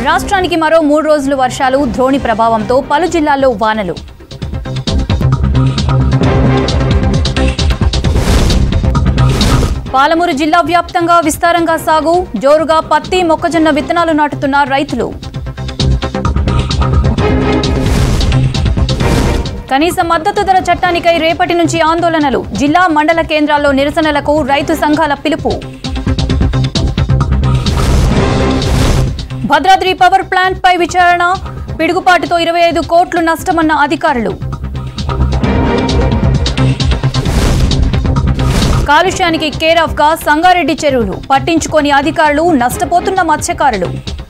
రాష్ట్రానికి మరో మూడు రోజులు వర్షాలు ద్రోణి ప్రభావంతో పలు జిల్లాల్లో వానలు పాలమూరు జిల్లా వ్యాప్తంగా విస్తారంగా సాగు జోరుగా పత్తి మొక్కజొన్న విత్తనాలు నాటుతున్న రైతులు కనీస మద్దతు ధర చట్టానికై రేపటి నుంచి ఆందోళనలు జిల్లా మండల కేంద్రాల్లో నిరసనలకు రైతు సంఘాల పిలుపు భద్రాద్రి పవర్ ప్లాంట్ పై విచారణ పిడుగుపాటుతో ఇరవై ఐదు కోట్లు నష్టమన్న అధికారులు కాలుష్యానికి కేర్ ఆఫ్ గా సంగారెడ్డి చెరువులు పట్టించుకోని అధికారులు నష్టపోతున్న మత్స్యకారులు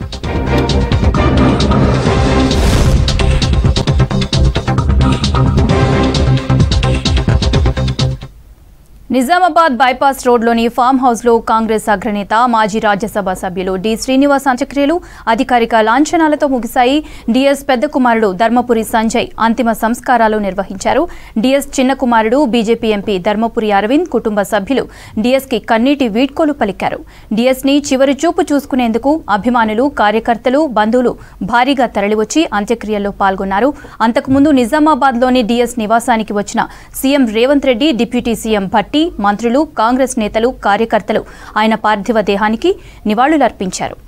నిజామాబాద్ బైపాస్ రోడ్లోని ఫామ్ హౌస్లో కాంగ్రెస్ అగ్రనేత మాజీ రాజ్యసభ సభ్యులు డి శ్రీనివాస్ అంత్యక్రియలు అధికారిక లాంఛనాలతో ముగిశాయి డిఎస్ పెద్ద కుమారుడు ధర్మపురి సంజయ్ అంతిమ సంస్కారాలు నిర్వహించారు డిఎస్ చిన్న కుమారుడు బీజేపీ ఎంపీ ధర్మపురి అరవింద్ కుటుంబ సభ్యులు డిఎస్ కి కన్నీటి వీడ్కోలు పలికారు డిఎస్ ని చివరి చూపు చూసుకునేందుకు అభిమానులు కార్యకర్తలు బంధువులు భారీగా తరలివచ్చి అంత్యక్రియల్లో పాల్గొన్నారు అంతకుముందు నిజామాబాద్లోని డిఎస్ నివాసానికి వచ్చిన CM Revanth Reddy deputy CM Bhatti మంత్రులు కాంగ్రెస్ నేతలు కార్యకర్తలు ఆయన పార్థివ దేహానికి నివాళులర్పించారు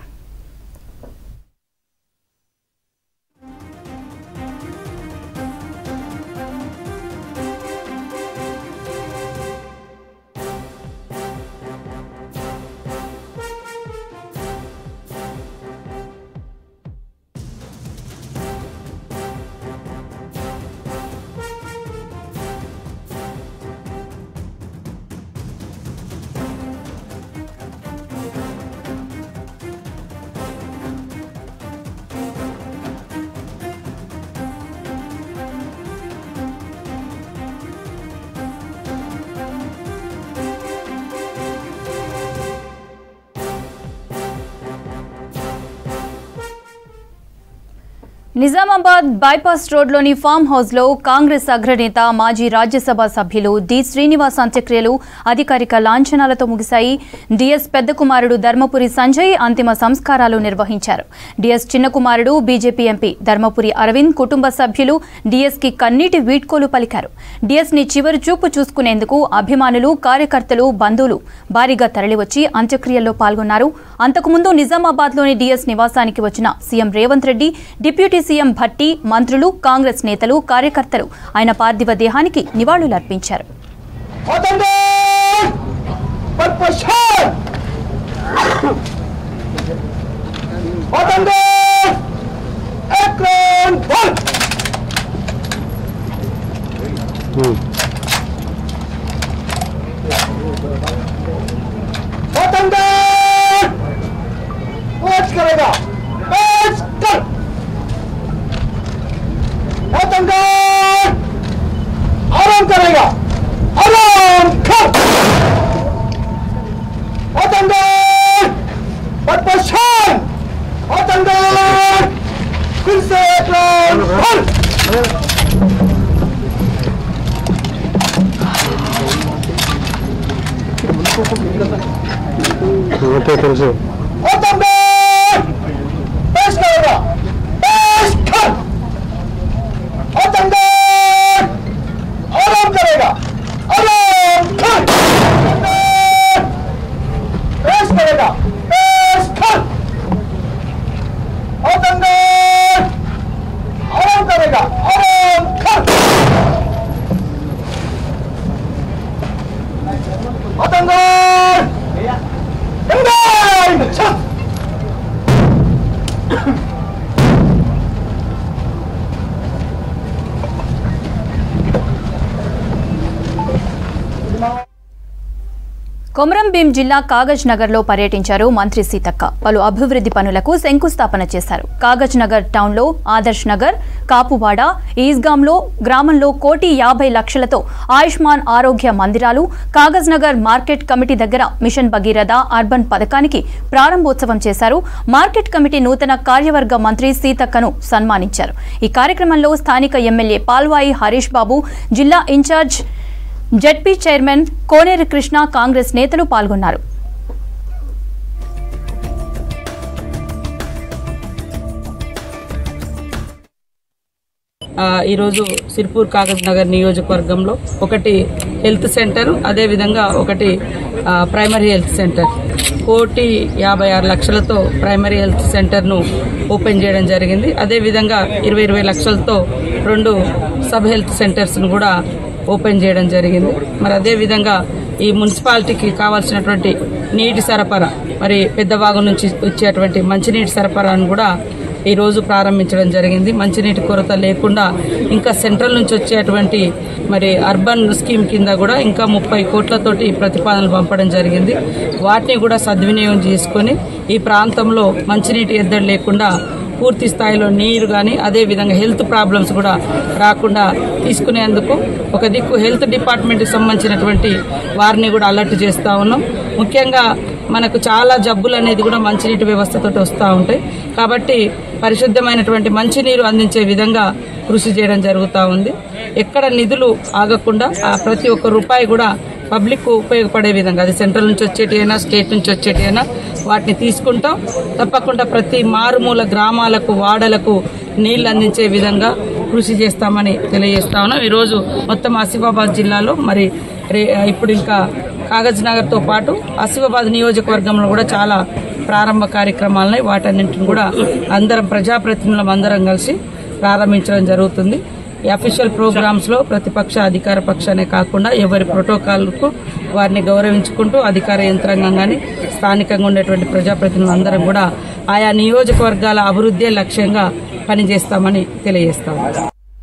నిజామాబాద్ బైపాస్ రోడ్లోని ఫామ్ హౌస్లో కాంగ్రెస్ అగ్రనేత మాజీ రాజ్యసభ సభ్యులు డి శ్రీనివాస్ అంత్యక్రియలు అధికారిక లాంఛనాలతో ముగిశాయి డిఎస్ పెద్ద కుమారుడు ధర్మపురి సంజయ్ అంతిమ సంస్కారాలు నిర్వహించారు డిఎస్ చిన్న కుమారుడు బీజేపీ ఎంపీ ధర్మపురి అరవింద్ కుటుంబ సభ్యులు డిఎస్ కి కన్నీటి వీడ్కోలు పలికారు డిఎస్ ని చివరి చూపు చూసుకునేందుకు అభిమానులు కార్యకర్తలు బంధువులు భారీగా తరలివచ్చి అంత్యక్రియల్లో పాల్గొన్నారు అంతకుముందు నిజామాబాద్లోని డిఎస్ నివాసానికి వచ్చిన CM Revanth Reddy deputy CM Bhatti మంత్రులు కాంగ్రెస్ నేతలు కార్యకర్తలు ఆయన పార్థివ దేహానికి నివాళులర్పించారు Attention! Percussion! Attention! Action! One! Attention! Watch करेगा Watch कर Attention! आराम करेगा आराम कर अतंगन पटपशन अतंगन फिर से एक राउंड हल अतंगन पेश करेगा पेश कर अतंगन आराम करेगा आराम कर पेश करेगा पेश कर अतंगन आराम करेगा आराम कर अतंगन इंडियन छत కొమరం భీం జిల్లా కాగజ్ నగర్ లో పర్యటించారు మంత్రి సీతక్క పలు అభివృద్ధి పనులకు శంకుస్థాపన చేశారు కాగజ్ నగర్ టౌన్ లో ఆదర్శ్ నగర్ కాపువాడ ఈస్గాంలో గ్రామంలో కోటి యాభై లక్షలతో ఆయుష్మాన్ ఆరోగ్య మందిరాలు కాగజ్ నగర్ మార్కెట్ కమిటీ దగ్గర మిషన్ భగీరథ అర్బన్ పథకానికి ప్రారంభోత్సవం చేశారు మార్కెట్ కమిటీ నూతన కార్యవర్గ మంత్రి సీతక్కను సన్మానించారు ఈ కార్యక్రమంలో స్థానిక ఎమ్మెల్యే పాల్వాయి హరీష్ బాబు జిల్లా incharge ZP chairman Koneru Krishna Congress నేతలు పాల్గొన్నారు ఆ, ఈరోజు సిర్పూర్ కాగజ్ నగర్ నియోజకవర్గంలో ఒకటి హెల్త్ సెంటర్ అదేవిధంగా ఒకటి ఆ, ప్రైమరీ హెల్త్ సెంటర్ కోటి యాభై ఆరు లక్షలతో ప్రైమరీ హెల్త్ సెంటర్ను ఓపెన్ చేయడం జరిగింది అదేవిధంగా ఇరవై ఇరవై లక్షలతో రెండు సబ్ హెల్త్ సెంటర్స్ను కూడా ఓపెన్ చేయడం జరిగింది మరి అదేవిధంగా ఈ మున్సిపాలిటీకి కావాల్సినటువంటి నీటి సరఫరా మరి పెద్దవాగు నుంచి వచ్చేటువంటి మంచినీటి సరఫరాను కూడా ఈ రోజు ప్రారంభించడం జరిగింది మంచినీటి కొరత లేకుండా ఇంకా సెంట్రల్ నుంచి వచ్చేటువంటి మరి అర్బన్ స్కీమ్ కింద కూడా ఇంకా ముప్పై కోట్లతోటి ప్రతిపాదనలు పంపడం జరిగింది వాటిని కూడా సద్వినియోగం చేసుకొని ఈ ప్రాంతంలో మంచినీటి ఎద్దడి లేకుండా పూర్తి స్థాయిలో నీరు కానీ అదేవిధంగా హెల్త్ ప్రాబ్లమ్స్ కూడా రాకుండా తీసుకునేందుకు ఒక దిక్కు హెల్త్ డిపార్ట్మెంట్కి సంబంధించినటువంటి వారిని కూడా అలర్ట్ చేస్తూ ఉన్నాం ముఖ్యంగా మనకు చాలా జబ్బులు అనేది కూడా మంచినీటి వ్యవస్థతో వస్తూ ఉంటాయి కాబట్టి పరిశుద్ధమైనటువంటి మంచినీరు అందించే విధంగా కృషి చేయడం జరుగుతూ ఉంది ఎక్కడ నిధులు ఆగకుండా ఆ ప్రతి ఒక్క రూపాయి కూడా పబ్లిక్ ఉపయోగపడే విధంగా అది సెంట్రల్ నుంచి వచ్చేటి అయినా స్టేట్ నుంచి వచ్చేటి అయినా వాటిని తీసుకుంటాం తప్పకుండా ప్రతి మారుమూల గ్రామాలకు వాడలకు నీళ్లు అందించే విధంగా కృషి చేస్తామని తెలియజేస్తా ఉన్నాం ఈరోజు మొత్తం ఆసిఫాబాద్ జిల్లాలో మరి రే ఇప్పుడు ఇంకా కాగజ్ నగర్తో పాటు ఆసిఫాబాద్ నియోజకవర్గంలో కూడా చాలా ప్రారంభ కార్యక్రమాలని వాటన్నింటిని కూడా అందరం ప్రజాప్రతినిధులం అందరం కలిసి ప్రారంభించడం జరుగుతుంది ఈ అఫీషియల్ ప్రోగ్రామ్స్ లో ప్రతిపక్ష అధికార పక్షానే కాకుండా ఎవరి ప్రోటోకాల్కు వారిని గౌరవించుకుంటూ అధికార యంత్రాంగం కానీ స్థానికంగా ఉండేటువంటి ప్రజాప్రతినిధులు అందరం కూడా ఆయా నియోజకవర్గాల అభివృద్ధే లక్ష్యంగా పనిచేస్తామని తెలియజేస్తాము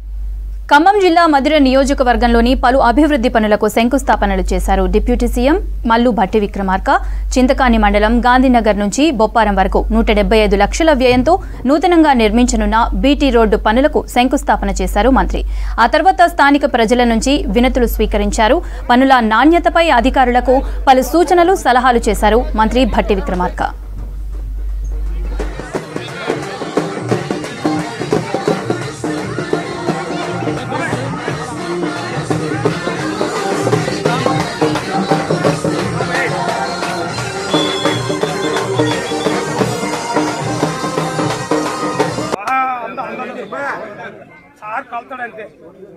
ఖమ్మం జిల్లా మధిర నియోజకవర్గంలోని పలు అభివృద్ధి పనులకు శంకుస్థాపనలు చేశారు డిప్యూటీ సీఎం మల్లు భట్టి విక్రమార్క చింతకాని మండలం గాంధీనగర్ నుంచి బొప్పారం వరకు నూట డెబ్బై ఐదు లక్షల వ్యయంతో నూతనంగా నిర్మించనున్న బీటీ రోడ్డు పనులకు శంకుస్థాపన చేశారు మంత్రి ఆ తర్వాత స్థానిక ప్రజల నుంచి వినతులు స్వీకరించారు పనుల నాణ్యతపై అధికారులకు పలు సూచనలు సలహాలు చేశారు మంత్రి భట్టి విక్రమార్క సార్ కలుతాడంతే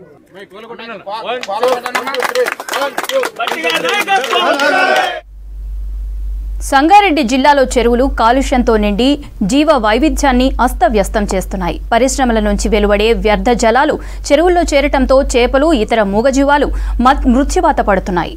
సంగారెడ్డి జిల్లాలో చెరువులు కాలుష్యంతో నిండి జీవ వైవిధ్యాన్ని అస్తవ్యస్తం చేస్తున్నాయి పరిశ్రమల నుంచి వెలువడే వ్యర్థ జలాలు చెరువుల్లో చేరటంతో చేపలు ఇతర మూగజీవాలు మత్- మృత్యువాత పడుతున్నాయి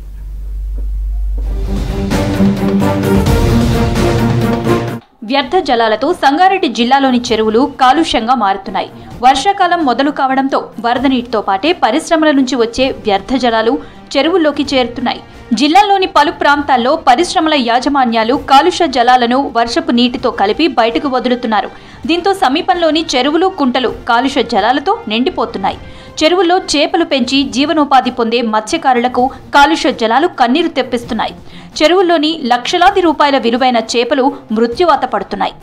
వ్యర్థ జలాలతో సంగారెడ్డి జిల్లాలోని చెరువులు కాలుష్యంగా మారుతున్నాయి వర్షాకాలం మొదలు కావడంతో వరద నీటితో పాటే పరిశ్రమల నుంచి వచ్చే వ్యర్థ జలాలు చెరువుల్లోకి చేరుతున్నాయి జిల్లాలోని పలు ప్రాంతాల్లో పరిశ్రమల యాజమాన్యాలు కాలుష్య జలాలను వర్షపు నీటితో కలిపి బయటకు వదులుతున్నారు దీంతో సమీపంలోని చెరువులు కుంటలు కాలుష్య జలాలతో నిండిపోతున్నాయి చెరువుల్లో చేపలు పెంచి జీవనోపాధి పొందే మత్స్యకారులకు కాలుష్య జలాలు కన్నీరు తెప్పిస్తున్నాయి చెరువుల్లోని లక్షలాది రూపాయల విలువైన చేపలు మృత్యువాత పడుతున్నాయి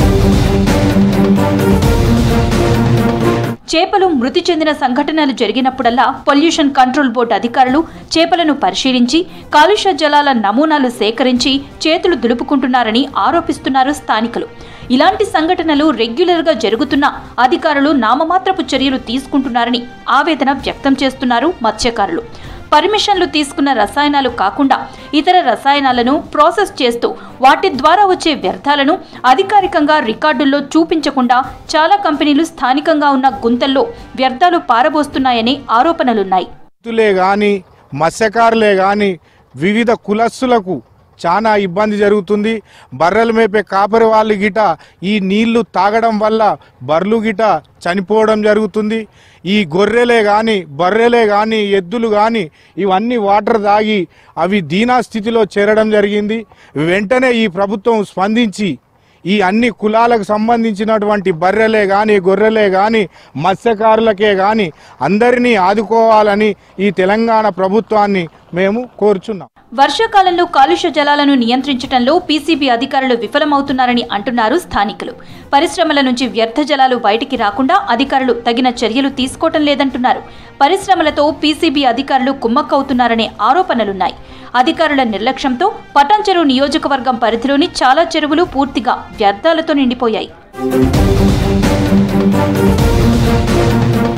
చేపలు మృతి చెందిన సంఘటనలు జరిగినప్పుడల్లా పొల్యూషన్ కంట్రోల్ బోర్డు అధికారులు చేపలను పరిశీలించి కాలుష్య జలాల నమూనాలు సేకరించి చేతులు దులుపుకుంటున్నారని ఆరోపిస్తున్నారు స్థానికులు ఇలాంటి సంఘటనలు రెగ్యులర్గా జరుగుతున్నా అధికారులు నామమాత్రపు చర్యలు తీసుకుంటున్నారని ఆవేదన వ్యక్తం చేస్తున్నారు మత్స్యకారులు పర్మిషన్లు తీసుకున్న రసాయనాలు కాకుండా ఇతర రసాయనాలను ప్రాసెస్ చేస్తూ వాటి ద్వారా వచ్చే వ్యర్థాలను అధికారికంగా రికార్డుల్లో చూపించకుండా చాలా కంపెనీలు స్థానికంగా ఉన్న గుంతల్లో వ్యర్థాలు పారబోస్తున్నాయని ఆరోపణలున్నాయి రైతులే గాని మత్స్యకారులే గాని వివిధ కులస్సులకు చాలా ఇబ్బంది జరుగుతుంది బర్రెలు మేపే కాపరి వాళ్ళు గిట ఈ నీళ్లు తాగడం వల్ల బర్రెలు గిట చనిపోవడం జరుగుతుంది ఈ గొర్రెలే కానీ బర్రెలే కానీ ఎద్దులు కానీ ఇవన్నీ వాటర్ తాగి అవి దీనా స్థితిలో చేరడం జరిగింది వెంటనే ఈ ప్రభుత్వం స్పందించి ఈ అన్ని కులాలకు సంబంధించినటువంటి బర్రెలే గాని గొర్రెలే గాని మత్స్యకారులకే గాని అందరినీ ఆదుకోవాలని ఈ తెలంగాణ ప్రభుత్వాన్ని మేము కోరుచున్నాం వర్షాకాలంలో కాలుష్య జలాలను నియంత్రించడంలో పీసీబీ అధికారులు విఫలమవుతున్నారని అంటున్నారు స్థానికులు పరిశ్రమల నుంచి వ్యర్థ జలాలు బయటికి రాకుండా అధికారులు తగిన చర్యలు తీసుకోవటం లేదంటున్నారు పరిశ్రమలతో పీసీబీ అధికారులు కుమ్మక్కవుతున్నారనే ఆరోపణలున్నాయి అధికారుల నిర్లక్ష్యంతో పటాన్చెరు నియోజకవర్గం పరిధిలోని చాలా చెరువులు పూర్తిగా వ్యర్థాలతో నిండిపోయాయి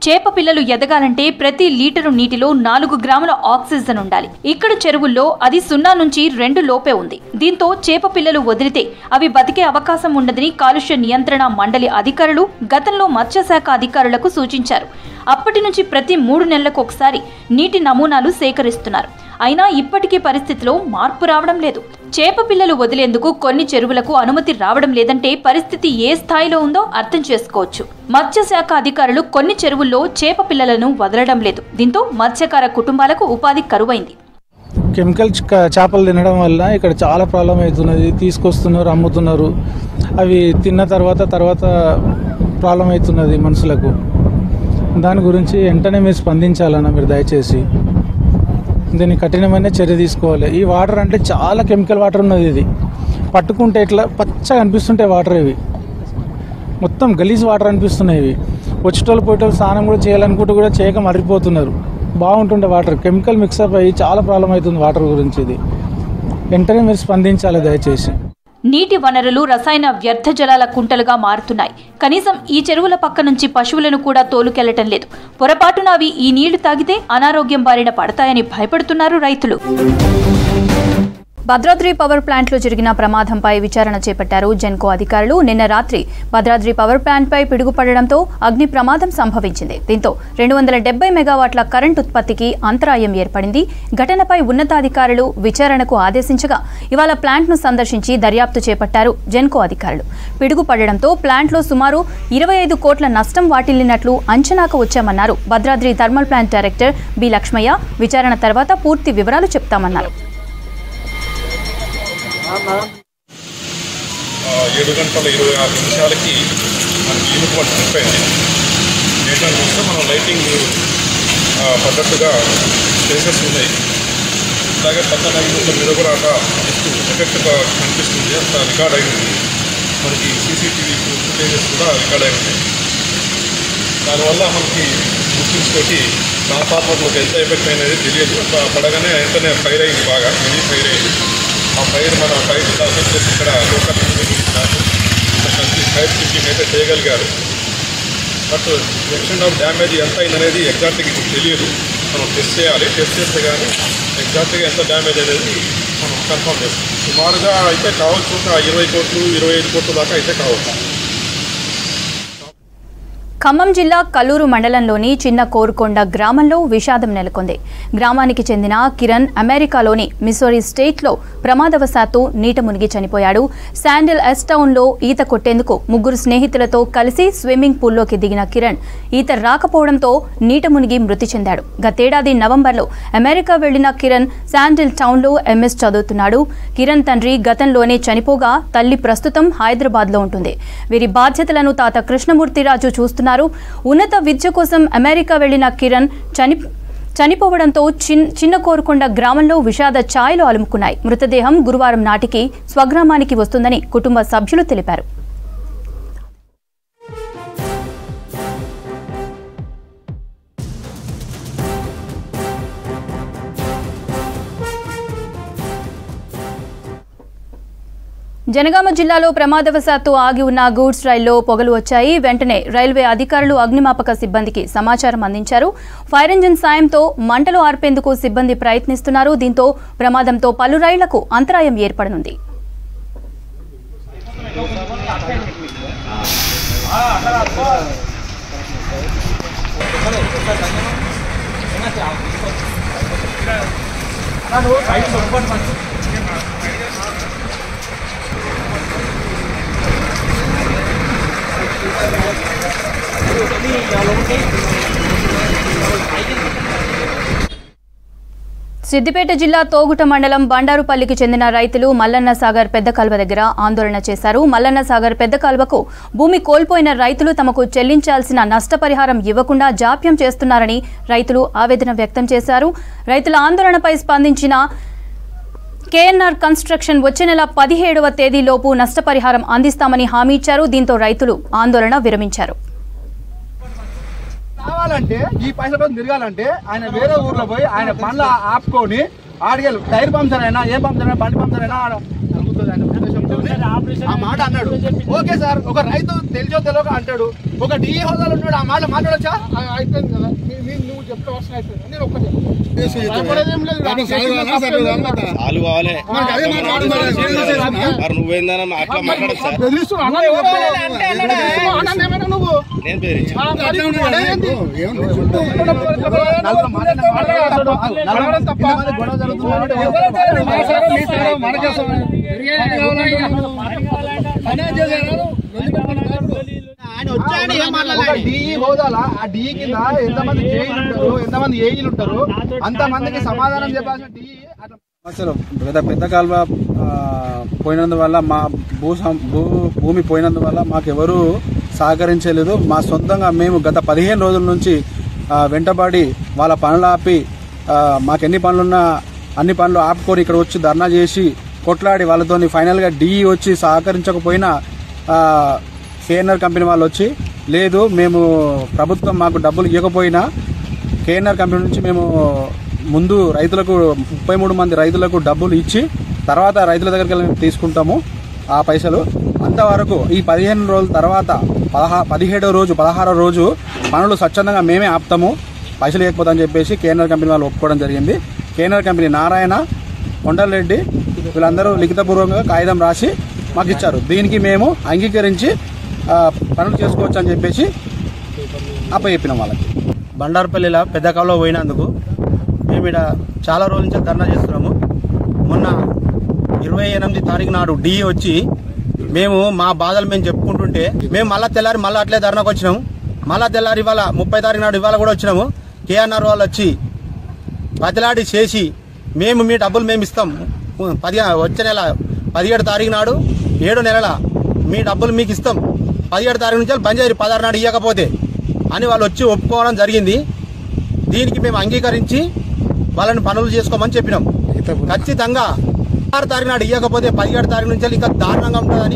చేప పిల్లలు ఎదగాలంటే ప్రతి లీటరు నీటిలో నాలుగు గ్రాముల ఆక్సిజన్ ఉండాలి ఇక్కడ చెరువుల్లో అది సున్నా నుంచి రెండు లోపే ఉంది దీంతో చేప పిల్లలు వదిలితే అవి బతికే అవకాశం ఉండదని కాలుష్య నియంత్రణ మండలి అధికారులు గతంలో మత్స్యశాఖ అధికారులకు సూచించారు అప్పటి నుంచి ప్రతి మూడు నెలలకు ఒకసారి నీటి నమూనాలు సేకరిస్తున్నారు అయినా ఇప్పటికీ పరిస్థితిలో మార్పు రావడం లేదు చేప పిల్లలు వదిలేందుకు కొన్ని చెరువులకు అనుమతి రావడం లేదంటే పరిస్థితి ఏ స్థాయిలో ఉందో అర్థం చేసుకోవచ్చు మత్స్యశాఖ అధికారులు కొన్ని చెరువుల్లో చేప పిల్లలను వదలడం లేదు దీంతో మత్స్యకార కుటుంబాలకు ఉపాధి కరువైంది కెమికల్ చ- చేపలు తినడం వల్ల ఇక్కడ చాలా ప్రాబ్లం అవుతున్నది తీసుకొస్తున్నారు అమ్ముతున్నారు అవి తిన్న తర్వాత తర్వాత ప్రాబ్లం అవుతున్నది మనుషులకు దాని గురించి వెంటనే మీరు స్పందించాలన్న మీరు దయచేసి దీన్ని కఠినమైన చర్య తీసుకోవాలి ఈ వాటర్ అంటే చాలా కెమికల్ వాటర్ ఉన్నది ఇది పట్టుకుంటే ఇట్లా పచ్చగా అనిపిస్తుంటాయి వాటర్ ఇవి మొత్తం గలీజ్ వాటర్ అనిపిస్తున్నాయి ఇవి వచ్చేటోళ్ళు పోయేటోళ్ళు స్నానం కూడా చేయాలనుకుంటూ కూడా చేయక మరిగిపోతున్నారు బాగుంటుండే వాటర్ కెమికల్ మిక్సప్ అయ్యి చాలా ప్రాబ్లం అవుతుంది వాటర్ గురించి ఇది వెంటనే మీరు స్పందించాలి దయచేసి నీటి వనరులు రసాయన వ్యర్థ జలాల కుంటలుగా మారుతున్నాయి కనీసం ఈ చెరువుల పక్క నుంచి పశువులను కూడా తోలుకెళ్లటం లేదు పొరపాటున అవి ఈ నీళ్లు తాగితే అనారోగ్యం బారిన పడతాయని భయపడుతున్నారు రైతులు భద్రాద్రి పవర్ ప్లాంట్లో జరిగిన ప్రమాదంపై విచారణ చేపట్టారు జెన్కో అధికారులు నిన్న రాత్రి భద్రాద్రి పవర్ ప్లాంట్పై పిడుగుపడడంతో అగ్ని ప్రమాదం సంభవించింది దీంతో రెండు వందల డెబ్బై మెగావాట్ల కరెంట్ ఉత్పత్తికి అంతరాయం ఏర్పడింది ఘటనపై ఉన్నతాధికారులు విచారణకు ఆదేశించగా ఇవాళ ప్లాంట్ను సందర్శించి దర్యాప్తు చేపట్టారు జెన్కో అధికారులు పిడుగు పడడంతో ప్లాంట్లో సుమారు ఇరవై ఐదు కోట్ల నష్టం వాటిల్లినట్లు అంచనాకు వచ్చామన్నారు Bhadradri thermal plant director B Lakshmaiah విచారణ తర్వాత పూర్తి వివరాలు చెప్తామన్నారు ఆ, ఏడు గంటల ఇరవై ఆరు నిమిషాలకి మనకి యూనిట్ వన్ చనిపోయింది ఏంటంటే చూస్తే మనం లైటింగ్ ఆ, పద్ధతిగా స్పేసెస్ ఉన్నాయి అలాగే పక్కన యూనిట్ల మీద కూడా అట్లా జస్ట్ ఎఫెక్ట్గా కనిపిస్తుంది అంత రికార్డ్ అయింది మనకి సీసీటీవీ ఫుటేజెస్ కూడా రికార్డ్ అయి ఉన్నాయి దానివల్ల మనకి బుకింగ్స్ తోటి ట్రాన్స్ఫార్మర్లోకి ఎంత ఎఫెక్ట్ అయినది తెలియదు ప- పడగానే వెంటనే ఫైర్ అయింది బాగా మినీ ఫైర్ అయింది ఆ ఫైర్ మన ఫైర్ ఎఫెక్ట్ చేసి ఇక్కడ లోకల్ కలిసి ఫైర్ ఫిఫ్టీన్ అయితే చేయగలిగారు బట్ ఎక్స్టెంట్ ఆఫ్ డ్యామేజ్ ఎంత అయిందనేది ఎగ్జాక్ట్గా ఇప్పుడు తెలియదు మనం టెస్ట్ చేయాలి టెస్ట్ చేస్తే కానీ ఎగ్జాక్ట్గా ఎంత డ్యామేజ్ అనేది మనం కన్ఫర్మ్ చేస్తాం సుమారుగా అయితే కావచ్చు ఒక ఇరవై కోట్లు ఇరవై ఐదు కోట్ల దాకా అయితే కావచ్చు ఖమ్మం జిల్లా కల్లూరు మండలంలోని చిన్న కోరుకొండ గ్రామంలో విషాదం నెలకొంది గ్రామానికి చెందిన కిరణ్ అమెరికాలోని మిసోరీ స్టేట్లో ప్రమాదవశాత్తు నీట మునిగి చనిపోయాడు శాండిల్ ఎస్ టౌన్లో ఈత కొట్టేందుకు ముగ్గురు స్నేహితులతో కలిసి స్విమ్మింగ్ పూల్లోకి దిగిన కిరణ్ ఈత రాకపోవడంతో నీట మునిగి మృతి చెందాడు గతేడాది నవంబర్లో అమెరికా వెళ్లిన కిరణ్ శాండిల్ టౌన్లో ఎంఎస్ చదువుతున్నాడు కిరణ్ తండ్రి గతంలోనే చనిపోగా తల్లి ప్రస్తుతం హైదరాబాద్లో ఉంటుంది వీరి బాధ్యతలను తాత కృష్ణమూర్తిరాజు చూస్తున్నారు ఉన్నత విద్య కోసం అమెరికా వెళ్లిన కిరణ్ చని చనిపోవడంతో చిన్ చిన్న కోరుకొండ గ్రామంలో విషాద ఛాయలు అలుముకున్నాయి మృతదేహం గురువారం నాటికి స్వగ్రామానికి వస్తుందని కుటుంబ సభ్యులు తెలిపారు జనగామ జిల్లాలో ప్రమాదవశాత్తు ఆగి ఉన్న గూడ్స్ రైల్లో పొగలు వచ్చాయి వెంటనే రైల్వే అధికారులు అగ్నిమాపక సిబ్బందికి సమాచారం అందించారు ఫైర్ ఇంజిన్ సాయంతో మంటలు ఆర్పేందుకు సిబ్బంది ప్రయత్నిస్తున్నారు దీంతో ప్రమాదంతో పలు రైళ్లకు అంతరాయం ఏర్పడనుంది సిద్దిపేట జిల్లా తోగుట మండలం బండారుపల్లికి చెందిన రైతులు మల్లన్న సాగర్ పెద్ద కాల్వ దగ్గర ఆందోళన చేశారు మల్లన్న సాగర్ పెద్ద కాల్వకు భూమి కోల్పోయిన రైతులు తమకు చెల్లించాల్సిన నష్టపరిహారం ఇవ్వకుండా జాప్యం చేస్తున్నారని రైతులు ఆవేదన వ్యక్తం చేశారు రైతుల ఆందోళనపై స్పందించిన కేఎన్ఆర్ కన్స్ట్రక్షన్ వచ్చే నెల పదిహేడవ తేదీలోపు నష్టపరిహారం అందిస్తామని హామీ ఇచ్చారు దీంతో రైతులు ఆందోళన విరమించారు కావాలంటే ఈ పైసల కోసం తిరగాలంటే ఆయన వేరే ఊర్లో పోయి ఆయన పనులు ఆపుకొని ఆడికెళ్ళి టైర్ పంచర్ అయినా ఏ పంచర్ అయినా బండి పంచర్ అయినా ఆడ జరుగుతుంది ఆయన ఉద్దేశంతో అని ఆ మాట అన్నాడు ఓకే సార్ ఒక రైతు తెలిసో తెలియక అంటాడు ఒక డిఏ హోదాలో ఉన్నాడు ఆ మాట మాట్లాడొచ్చా అయిపోయింది కదా నీ- నీ- నువ్వు చెప్తే వర్షం అయిపోయింది నేను ఒక్కటే భయపడేదేం లేదు బాబు, సాగు కావాలా, సార్, నువ్వు కావాలా? చాలు కావాలి మనకి అదే మాట్లాడు మరి. ఏం చేసేది అంతా? మరి నువ్వేందన్నా అట్లా మాట్లాడదు సార్ బెదిరిస్తున్నావు అన్న నువ్వు బెదిరిస్తున్నావు అన్న ఏమైనా నువ్వు నేను బెదిరించా ఆ, మరి అట్లా ఉన్నాడు అదే కదా ఏంది? ఇప్పుడు. ఏముంది? చుట్టూ నలుగురు మాట్లాడిన మాట్లాడతాడు. అడగడం తప్ప. ఇంతమంది గొడవ జరుగుతుందంటే ఎవరో తెలియదు. మా సారో, మీ సారో, మనకే అసలు. ఒక డిఈ హోదాలా ఆ డిఈ కింద ఎంతమంది జేఈలు ఉంటారు ఎంతమంది ఏఈలు ఉంటారు అంతమందికి సమాధానం చెప్పాల్సిన డిఈ అట్లా సమస్యలు పెద్ద పెద్ద కాలువ ఆ, పోయినందువల్ల మా భూ సం- భూ భూమి పోయినందువల్ల మాకెవరూ సహకరించలేదు మా సొంతంగా మేము గత పదిహేను రోజుల నుంచి ఆ, వెంటబడి వాళ్ళ పనులు ఆపి ఆ, మాకెన్ని పనులున్నా అన్ని పనులు ఆపుకొని ఇక్కడ వచ్చి ధర్నా చేసి కొట్లాడి వాళ్ళతోని ఫైనల్గా డిఈ వచ్చి సహకరించకపోయినా కేఎన్ఆర్ కంపెనీ వాళ్ళు వచ్చి లేదు మేము ప్రభుత్వం మాకు డబ్బులు ఇవ్వకపోయినా కేఎన్ఆర్ కంపెనీ నుంచి మేము ముందు రైతులకు ముప్పై మూడు మంది రైతులకు డబ్బులు ఇచ్చి తర్వాత రైతుల దగ్గరికి వెళ్ళి మేము తీసుకుంటాము ఆ పైసలు అంతవరకు ఈ పదిహేను రోజుల తర్వాత పదహా పదిహేడో రోజు పదహారో రోజు పనులు స్వచ్ఛందంగా మేమే ఆపుతాము పైసలు ఇవ్వకపోతామని చెప్పేసి కేఎన్ఆర్ కంపెనీ వాళ్ళు ఒప్పుకోవడం జరిగింది కేఎన్ఆర్ కంపెనీ నారాయణ కొండలరెడ్డి వీళ్ళందరూ లిఖితపూర్వకంగా కాగితం రాసి మాకు ఇచ్చారు దీనికి మేము అంగీకరించి ఆ, పనులు చేసుకోవచ్చు అని చెప్పేసి అప్పచెప్పినాం వాళ్ళకి బండారుపల్లిలో పెద్ద కాలువ పోయినందుకు మేము ఇక్కడ చాలా రోజుల నుంచి ధర్నా చేస్తున్నాము మొన్న ఇరవై ఎనిమిది తారీఖు నాడు డి వచ్చి మేము మా బాధలు మేము చెప్పుకుంటుంటే మేము మళ్ళా తెల్లారి మళ్ళీ అట్లే ధర్నాకు వచ్చినాము మళ్ళా తెల్లారి ఇవాళ ముప్పై తారీఖు నాడు ఇవాళ కూడా వచ్చినాము కేఎన్ఆర్ వాళ్ళు వచ్చి బతిలాడి చేసి మేము మీ డబ్బులు మేము ఇస్తాం పది వచ్చే నెల పదిహేడు తారీఖు నాడు ఏడు నెలల మీ డబ్బులు మీకు ఇస్తాం పదిహేడు తారీఖు నుంచి బంద్ చేయరు పదహారు నాడు ఇవ్వకపోతే అని వాళ్ళు వచ్చి ఒప్పుకోవడం జరిగింది దీనికి మేము అంగీకరించి వాళ్ళని పనులు చేసుకోమని చెప్పినాం ఖచ్చితంగా ఆరు తారీఖు నాడు ఇవ్వకపోతే పదిహేడు తారీఖు నుంచి ఇంకా దారుణంగా ఉంటుందని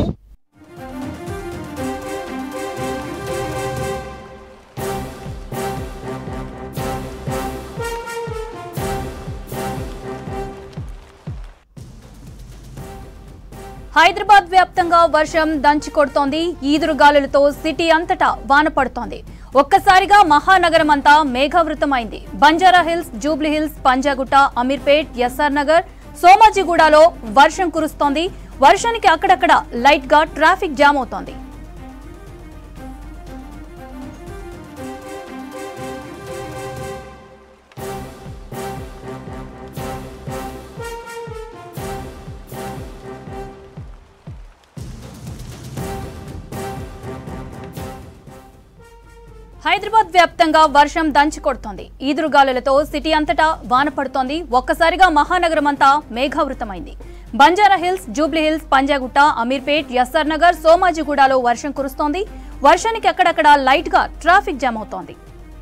హైదరాబాద్ వ్యాప్తంగా వర్షం దంచి కొడుతోంది ఈదురుగాలులతో సిటీ అంతటా వాన పడుతోంది ఒక్కసారిగా మహానగరం అంతా మేఘావృతమైంది Banjara Hills Jubilee Hills Panjagutta Ameerpet SR Nagar సోమాజిగూడలో వర్షం కురుస్తోంది వర్షానికి అక్కడక్కడ లైట్ గా ట్రాఫిక్ జామ్ అవుతోంది హైదరాబాద్ వ్యాప్తంగా వర్షం దంచి కొడుతోంది ఈదురుగాలులతో సిటీ అంతటా వాన పడుతోంది ఒక్కసారిగా మహానగరం అంతా మేఘావృతమైంది Banjara Hills Jubilee Hills Panjagutta Ameerpet SR Nagar సోమాజిగూడలో వర్షం కురుస్తోంది వర్షానికి అక్కడక్కడ లైట్ గా ట్రాఫిక్ జామ్ అవుతోంది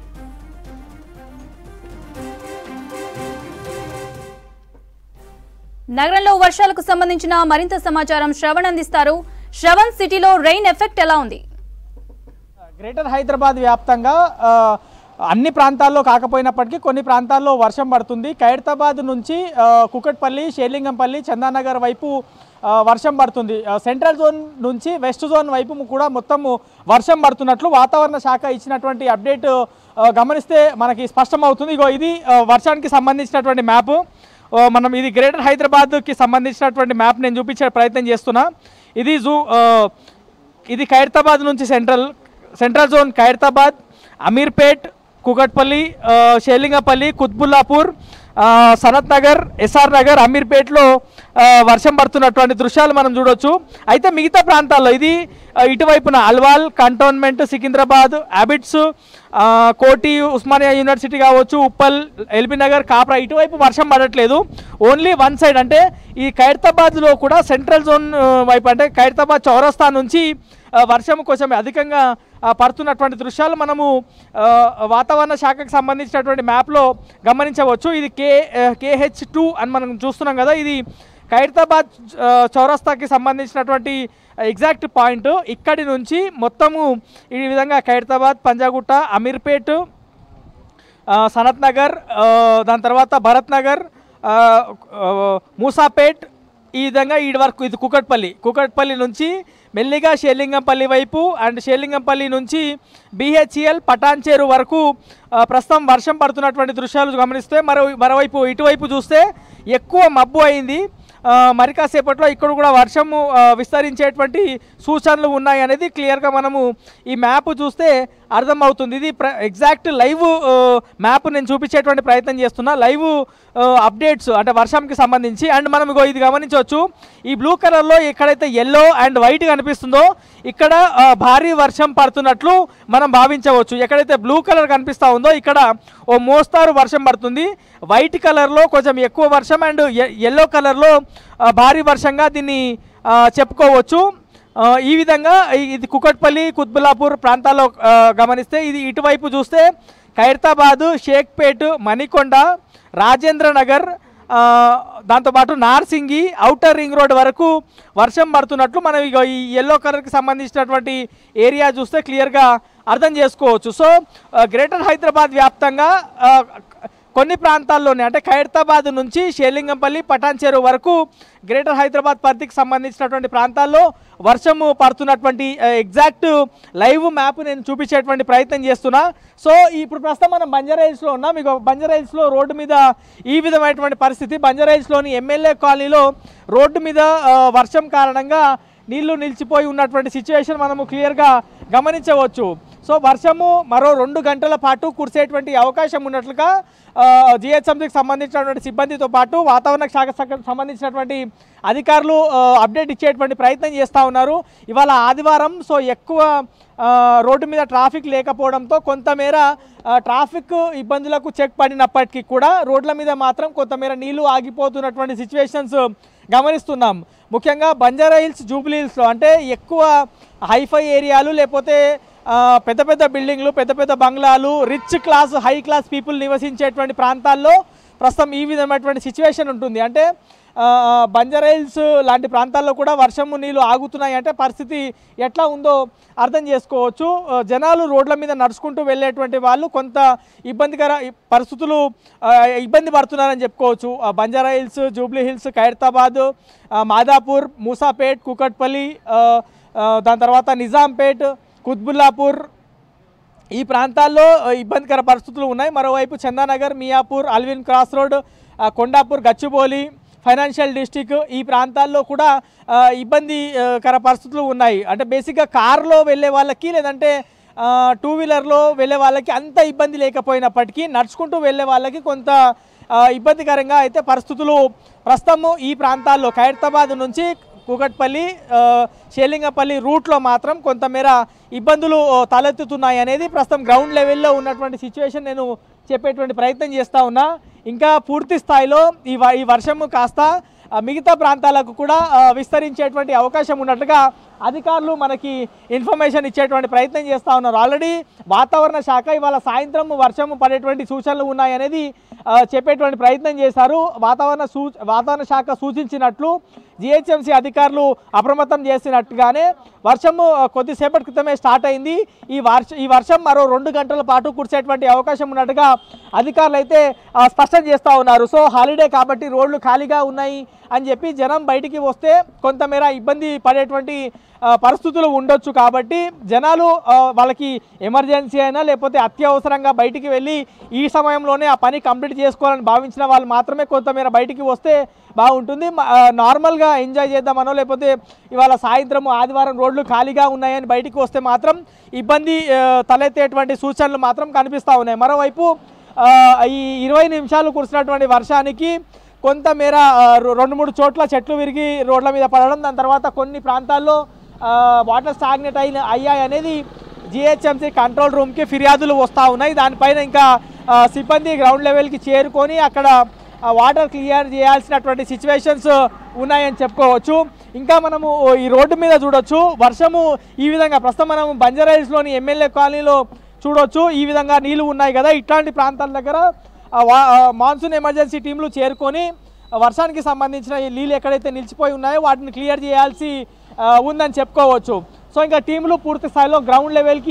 నగరంలో వర్షాలకు సంబంధించిన మరింత సమాచారం శ్రవణ్ అందిస్తారు శ్రవణ్ సిటీలో రెయిన్ ఎఫెక్ట్ ఎలా ఉంది గ్రేటర్ హైదరాబాద్ వ్యాప్తంగా ఆ, అన్ని ప్రాంతాల్లో కాకపోయినప్పటికీ కొన్ని ప్రాంతాల్లో వర్షం పడుతుంది ఖైరతాబాద్ నుంచి ఆ, కుకట్పల్లి షేర్లింగంపల్లి చందానగర్ వైపు ఆ, వర్షం పడుతుంది ఆ, సెంట్రల్ జోన్ నుంచి వెస్ట్ జోన్ వైపు కూడా మొత్తము వర్షం పడుతున్నట్లు వాతావరణ శాఖ ఇచ్చినటువంటి అప్డేట్ ఆ, గమనిస్తే మనకి స్పష్టమవుతుంది ఇగో ఇది ఆ, వర్షానికి సంబంధించినటువంటి మ్యాప్ ఆ, మనం ఇది గ్రేటర్ హైదరాబాద్కి సంబంధించినటువంటి మ్యాప్ నేను చూపించే ప్రయత్నం చేస్తున్నా ఇది జూ ఆ, ఇది ఖైరతాబాద్ నుంచి central central zone Khairatabad Ameerpet Kukatpally ఆ, షేలింగపల్లి కుత్బుల్లాపూర్ ఆ, సనత్ నగర్ ఎస్ఆర్ నగర్ అమీర్పేట్లో ఆ, వర్షం పడుతున్నటువంటి దృశ్యాలు మనం చూడొచ్చు అయితే మిగతా ప్రాంతాల్లో ఇది ఆ, ఇటువైపున అల్వాల్ కంటోన్మెంట్ సికింద్రాబాద్ హ్యాబిట్స్ ఆ, కోటి ఉస్మానియా యూనివర్సిటీ కావచ్చు ఉప్పల్ ఎల్బీ నగర్ కాప్రా ఇటువైపు వర్షం పడట్లేదు ఓన్లీ వన్ సైడ్ అంటే ఈ ఖైరతాబాద్లో కూడా సెంట్రల్ జోన్ ఆ, వైపు అంటే ఖైరతాబాద్ చౌరస్తా నుంచి ఆ, వర్షం కొంచెం అధికంగా ఆ, పడుతున్నటువంటి దృశ్యాలు మనము ఆ, వాతావరణ శాఖకు సంబంధించినటువంటి మ్యాప్లో గమనించవచ్చు ఇది కే కేహెచ్ టూ అని మనం చూస్తున్నాం కదా ఇది ఖైరతాబాద్ ఆ, చౌరస్తాకి సంబంధించినటువంటి ఎగ్జాక్ట్ పాయింట్ ఇక్కడి నుంచి మొత్తము ఈ విధంగా ఖైరతాబాద్ పంజాగుట్ట అమీర్పేట్ ఆ, సనత్ నగర్ ఆ, దాని తర్వాత భరత్ నగర్ ఆ, ఆ, మూసాపేట్ ఈ విధంగా ఈడి వరకు ఇది కుకట్పల్లి కుకట్పల్లి నుంచి మెల్లిగా షేర్లింగంపల్లి వైపు అండ్ షేర్లింగంపల్లి నుంచి బీహెచ్ఈఎల్ పటాన్చేరు వరకు ఆ, ప్రస్తుతం వర్షం పడుతున్నటువంటి దృశ్యాలు గమనిస్తే మరో మరోవైపు ఇటువైపు చూస్తే ఎక్కువ మబ్బు అయింది ఆ, మరి కాసేపట్లో ఇక్కడ కూడా వర్షము ఆ, విస్తరించేటువంటి సూచనలు ఉన్నాయి అనేది క్లియర్గా మనము ఈ మ్యాప్ చూస్తే అర్థమవుతుంది ఇది ప్ర ఎగ్జాక్ట్ లైవ్ మ్యాప్ నేను చూపించేటువంటి ప్రయత్నం చేస్తున్నా లైవ్ అప్డేట్స్ అంటే వర్షంకి సంబంధించి అండ్ మనం ఇగో ఇది గమనించవచ్చు ఈ బ్లూ కలర్లో ఎక్కడైతే ఎల్లో అండ్ వైట్ కనిపిస్తుందో ఇక్కడ ఆ, భారీ వర్షం పడుతున్నట్లు మనం భావించవచ్చు ఎక్కడైతే బ్లూ కలర్ కనిపిస్తూ ఉందో ఇక్కడ ఓ మోస్తారు వర్షం పడుతుంది వైట్ కలర్లో కొంచెం ఎక్కువ వర్షం అండ్ ఎల్లో కలర్లో ఆ, భారీ వర్షంగా దీన్ని ఆ, చెప్పుకోవచ్చు ఆ, ఈ విధంగా ఈ- ఇది కుకట్పల్లి కుత్బులాపూర్ ప్రాంతాల్లో ఆ, గమనిస్తే ఇది ఇటువైపు చూస్తే ఖైరతాబాదు షేక్పేట్ మణికొండ రాజేంద్ర నగర్ ఆ, దాంతోపాటు నార్సింగి ఔటర్ రింగ్ రోడ్ వరకు వర్షం పడుతున్నట్లు మనం ఇగో ఈ ఎల్లో కలర్కి సంబంధించినటువంటి ఏరియా చూస్తే క్లియర్గా అర్థం చేసుకోవచ్చు సో ఆ, గ్రేటర్ హైదరాబాద్ వ్యాప్తంగా ఆ, కొన్ని ప్రాంతాల్లోనే అంటే ఖైరతాబాద్ నుంచి షేలింగంపల్లి పటాన్చేరు వరకు గ్రేటర్ హైదరాబాద్ పరిధికి సంబంధించినటువంటి ప్రాంతాల్లో వర్షము పడుతున్నటువంటి ఆ, ఎగ్జాక్ట్ లైవ్ మ్యాప్ నేను చూపించేటువంటి ప్రయత్నం చేస్తున్నా సో ఇప్పుడు ప్రస్తుతం మనం బంజారాయిల్స్లో ఉన్నాం మీకు బంజారాయిల్స్లో రోడ్డు మీద ఈ విధమైనటువంటి పరిస్థితి బంజారాయిల్స్లోని ఎమ్మెల్యే కాలనీలో రోడ్డు మీద ఆ, వర్షం కారణంగా నీళ్లు నిలిచిపోయి ఉన్నటువంటి సిచ్యువేషన్ మనము క్లియర్గా గమనించవచ్చు సో వర్షము మరో రెండు గంటల పాటు కురిసేటువంటి అవకాశం ఉన్నట్లుగా జిహెచ్ఎంసీకి సంబంధించినటువంటి సిబ్బందితో పాటు వాతావరణ శాఖ శాఖకు సంబంధించినటువంటి అధికారులు ఆ, అప్డేట్ ఇచ్చేటువంటి ప్రయత్నం చేస్తూ ఉన్నారు ఇవాళ ఆదివారం సో ఎక్కువ ఆ, రోడ్డు మీద ట్రాఫిక్ లేకపోవడంతో కొంతమేర ఆ, ట్రాఫిక్ ఇబ్బందులకు చెక్ పడినప్పటికీ కూడా రోడ్ల మీద మాత్రం కొంతమేర నీళ్లు ఆగిపోతున్నటువంటి సిచ్యువేషన్స్ గమనిస్తున్నాం ముఖ్యంగా బంజారా హిల్స్ జూబ్లీ హిల్స్లో అంటే ఎక్కువ హైఫై ఏరియాలు లేకపోతే ఆ, పెద్ద పెద్ద బిల్డింగ్లు పెద్ద పెద్ద బంగ్లాలు rich class high class people నివసించేటువంటి ప్రాంతాల్లో ప్రస్తుతం ఈ విధమైనటువంటి సిచ్యువేషన్ ఉంటుంది అంటే ఆ, బంజారా హిల్స్ లాంటి ప్రాంతాల్లో కూడా వర్షము నీళ్ళు ఆగుతున్నాయి అంటే పరిస్థితి ఎట్లా ఉందో అర్థం చేసుకోవచ్చు ఆ, జనాలు రోడ్ల మీద నడుచుకుంటూ వెళ్ళేటువంటి వాళ్ళు కొంత ఇబ్బందికర ఈ పరిస్థితులు ఆ, ఇబ్బంది పడుతున్నారని చెప్పుకోవచ్చు ఆ, Banjara Hills Jubilee Hills Khairatabad ఆ, మాదాపూర్ మూసాపేట్ కుకట్పల్లి ఆ, ఆ, దాని తర్వాత నిజాంపేట్ కుత్బుల్లాపూర్ ఈ ప్రాంతాల్లో ఆ, ఇబ్బందికర పరిస్థితులు ఉన్నాయి మరోవైపు Chandanagar Miyapur Allwyn cross road ఆ, కొండాపూర్ గచ్చిబౌలి ఫైనాన్షియల్ డిస్టిక్ ఈ ప్రాంతాల్లో కూడా ఆ, ఇబ్బందికర పరిస్థితులు ఉన్నాయి అంటే బేసిక్గా కారులో వెళ్ళే వాళ్ళకి లేదంటే ఆ, టూ వీలర్లో వెళ్ళే వాళ్ళకి అంత ఇబ్బంది లేకపోయినప్పటికీ నడుచుకుంటూ వెళ్ళే వాళ్ళకి కొంత ఆ, ఇబ్బందికరంగా అయితే పరిస్థితులు ప్రస్తుతము ఈ ప్రాంతాల్లో ఖైరతాబాద్ నుంచి కూకట్పల్లి ఆ, షేలింగపల్లి రూట్లో మాత్రం కొంతమేర ఇబ్బందులు ఆ, తలెత్తుతున్నాయి అనేది ప్రస్తుతం గ్రౌండ్ లెవెల్లో ఉన్నటువంటి సిచ్యువేషన్ నేను చెప్పేటువంటి ప్రయత్నం చేస్తూ ఉన్నా ఇంకా పూర్తి స్థాయిలో ఈ వ- ఈ వర్షము కాస్త ఆ, మిగతా ప్రాంతాలకు కూడా ఆ, విస్తరించేటువంటి అవకాశం ఉన్నట్టుగా అధికారులు మనకి ఇన్ఫర్మేషన్ ఇచ్చేటువంటి ప్రయత్నం చేస్తూ ఉన్నారు ఆల్రెడీ వాతావరణ శాఖ ఇవాళ సాయంత్రం వర్షం పడేటువంటి సూచనలు ఉన్నాయనేది ఆ, చెప్పేటువంటి ప్రయత్నం చేశారు వాతావరణ సూ వాతావరణ శాఖ సూచించినట్లు జిహెచ్ఎంసీ అధికారులు అప్రమత్తం చేసినట్టుగానే వర్షము ఆ, కొద్దిసేపటి క్రితమే స్టార్ట్ అయింది ఈ వర్ష ఈ వర్షం మరో రెండు గంటల పాటు కురిసేటువంటి అవకాశం ఉన్నట్టుగా అధికారులు అయితే ఆ, స్పష్టం చేస్తూ ఉన్నారు సో హాలిడే కాబట్టి రోడ్లు ఖాళీగా ఉన్నాయి అని చెప్పి జనం బయటికి వస్తే కొంతమేర ఇబ్బంది పడేటువంటి ఆ, పరిస్థితులు ఉండొచ్చు కాబట్టి జనాలు ఆ, వాళ్ళకి ఎమర్జెన్సీ అయినా లేకపోతే అత్యవసరంగా బయటికి వెళ్ళి ఈ సమయంలోనే ఆ పని కంప్లీట్ చేసుకోవాలని భావించిన వాళ్ళు మాత్రమే కొంతమేర బయటికి వస్తే బాగుంటుంది మ- ఆ, నార్మల్గా ఎంజాయ్ చేద్దామనో లేకపోతే ఇవాళ సాయంత్రం ఆదివారం రోడ్లు ఖాళీగా ఉన్నాయని బయటికి వస్తే మాత్రం ఇబ్బంది ఆ, తలెత్తేటువంటి సూచనలు మాత్రం కనిపిస్తూ ఉన్నాయి మరోవైపు ఆ, ఈ ఇరవై నిమిషాలు కురిసినటువంటి వర్షానికి కొంతమేర ఆ, రె- రెండు మూడు చోట్ల చెట్లు విరిగి రోడ్ల మీద పడడం దాని తర్వాత కొన్ని ప్రాంతాల్లో ఆ, వాటర్ స్టాగ్నెట్ అయిన అయ్యాయి అనేది జిహెచ్ఎంసీ కంట్రోల్ రూమ్కి ఫిర్యాదులు వస్తూ ఉన్నాయి దానిపైన ఇంకా ఆ, సిబ్బంది గ్రౌండ్ లెవెల్కి చేరుకొని అక్కడ ఆ, వాటర్ క్లియర్ చేయాల్సినటువంటి సిచ్యువేషన్స్ ఉన్నాయని చెప్పుకోవచ్చు ఇంకా మనము ఈ రోడ్డు మీద చూడొచ్చు వర్షము ఈ విధంగా ప్రస్తుతం మనం బంజారాయిల్స్లోని ఎమ్మెల్యే కాలనీలో చూడొచ్చు ఈ విధంగా నీళ్లు ఉన్నాయి కదా ఇట్లాంటి ప్రాంతాల దగ్గర ఆ వా- ఆ మాన్సూన్ ఎమర్జెన్సీ టీంలు చేరుకొని ఆ వర్షానికి సంబంధించిన ఈ నీళ్ళు ఎక్కడైతే నిలిచిపోయి ఉన్నాయో వాటిని క్లియర్ చేయాల్సి ఆ, ఉందని చెప్పుకోవచ్చు సో ఇంకా టీంలు పూర్తి స్థాయిలో గ్రౌండ్ లెవెల్కి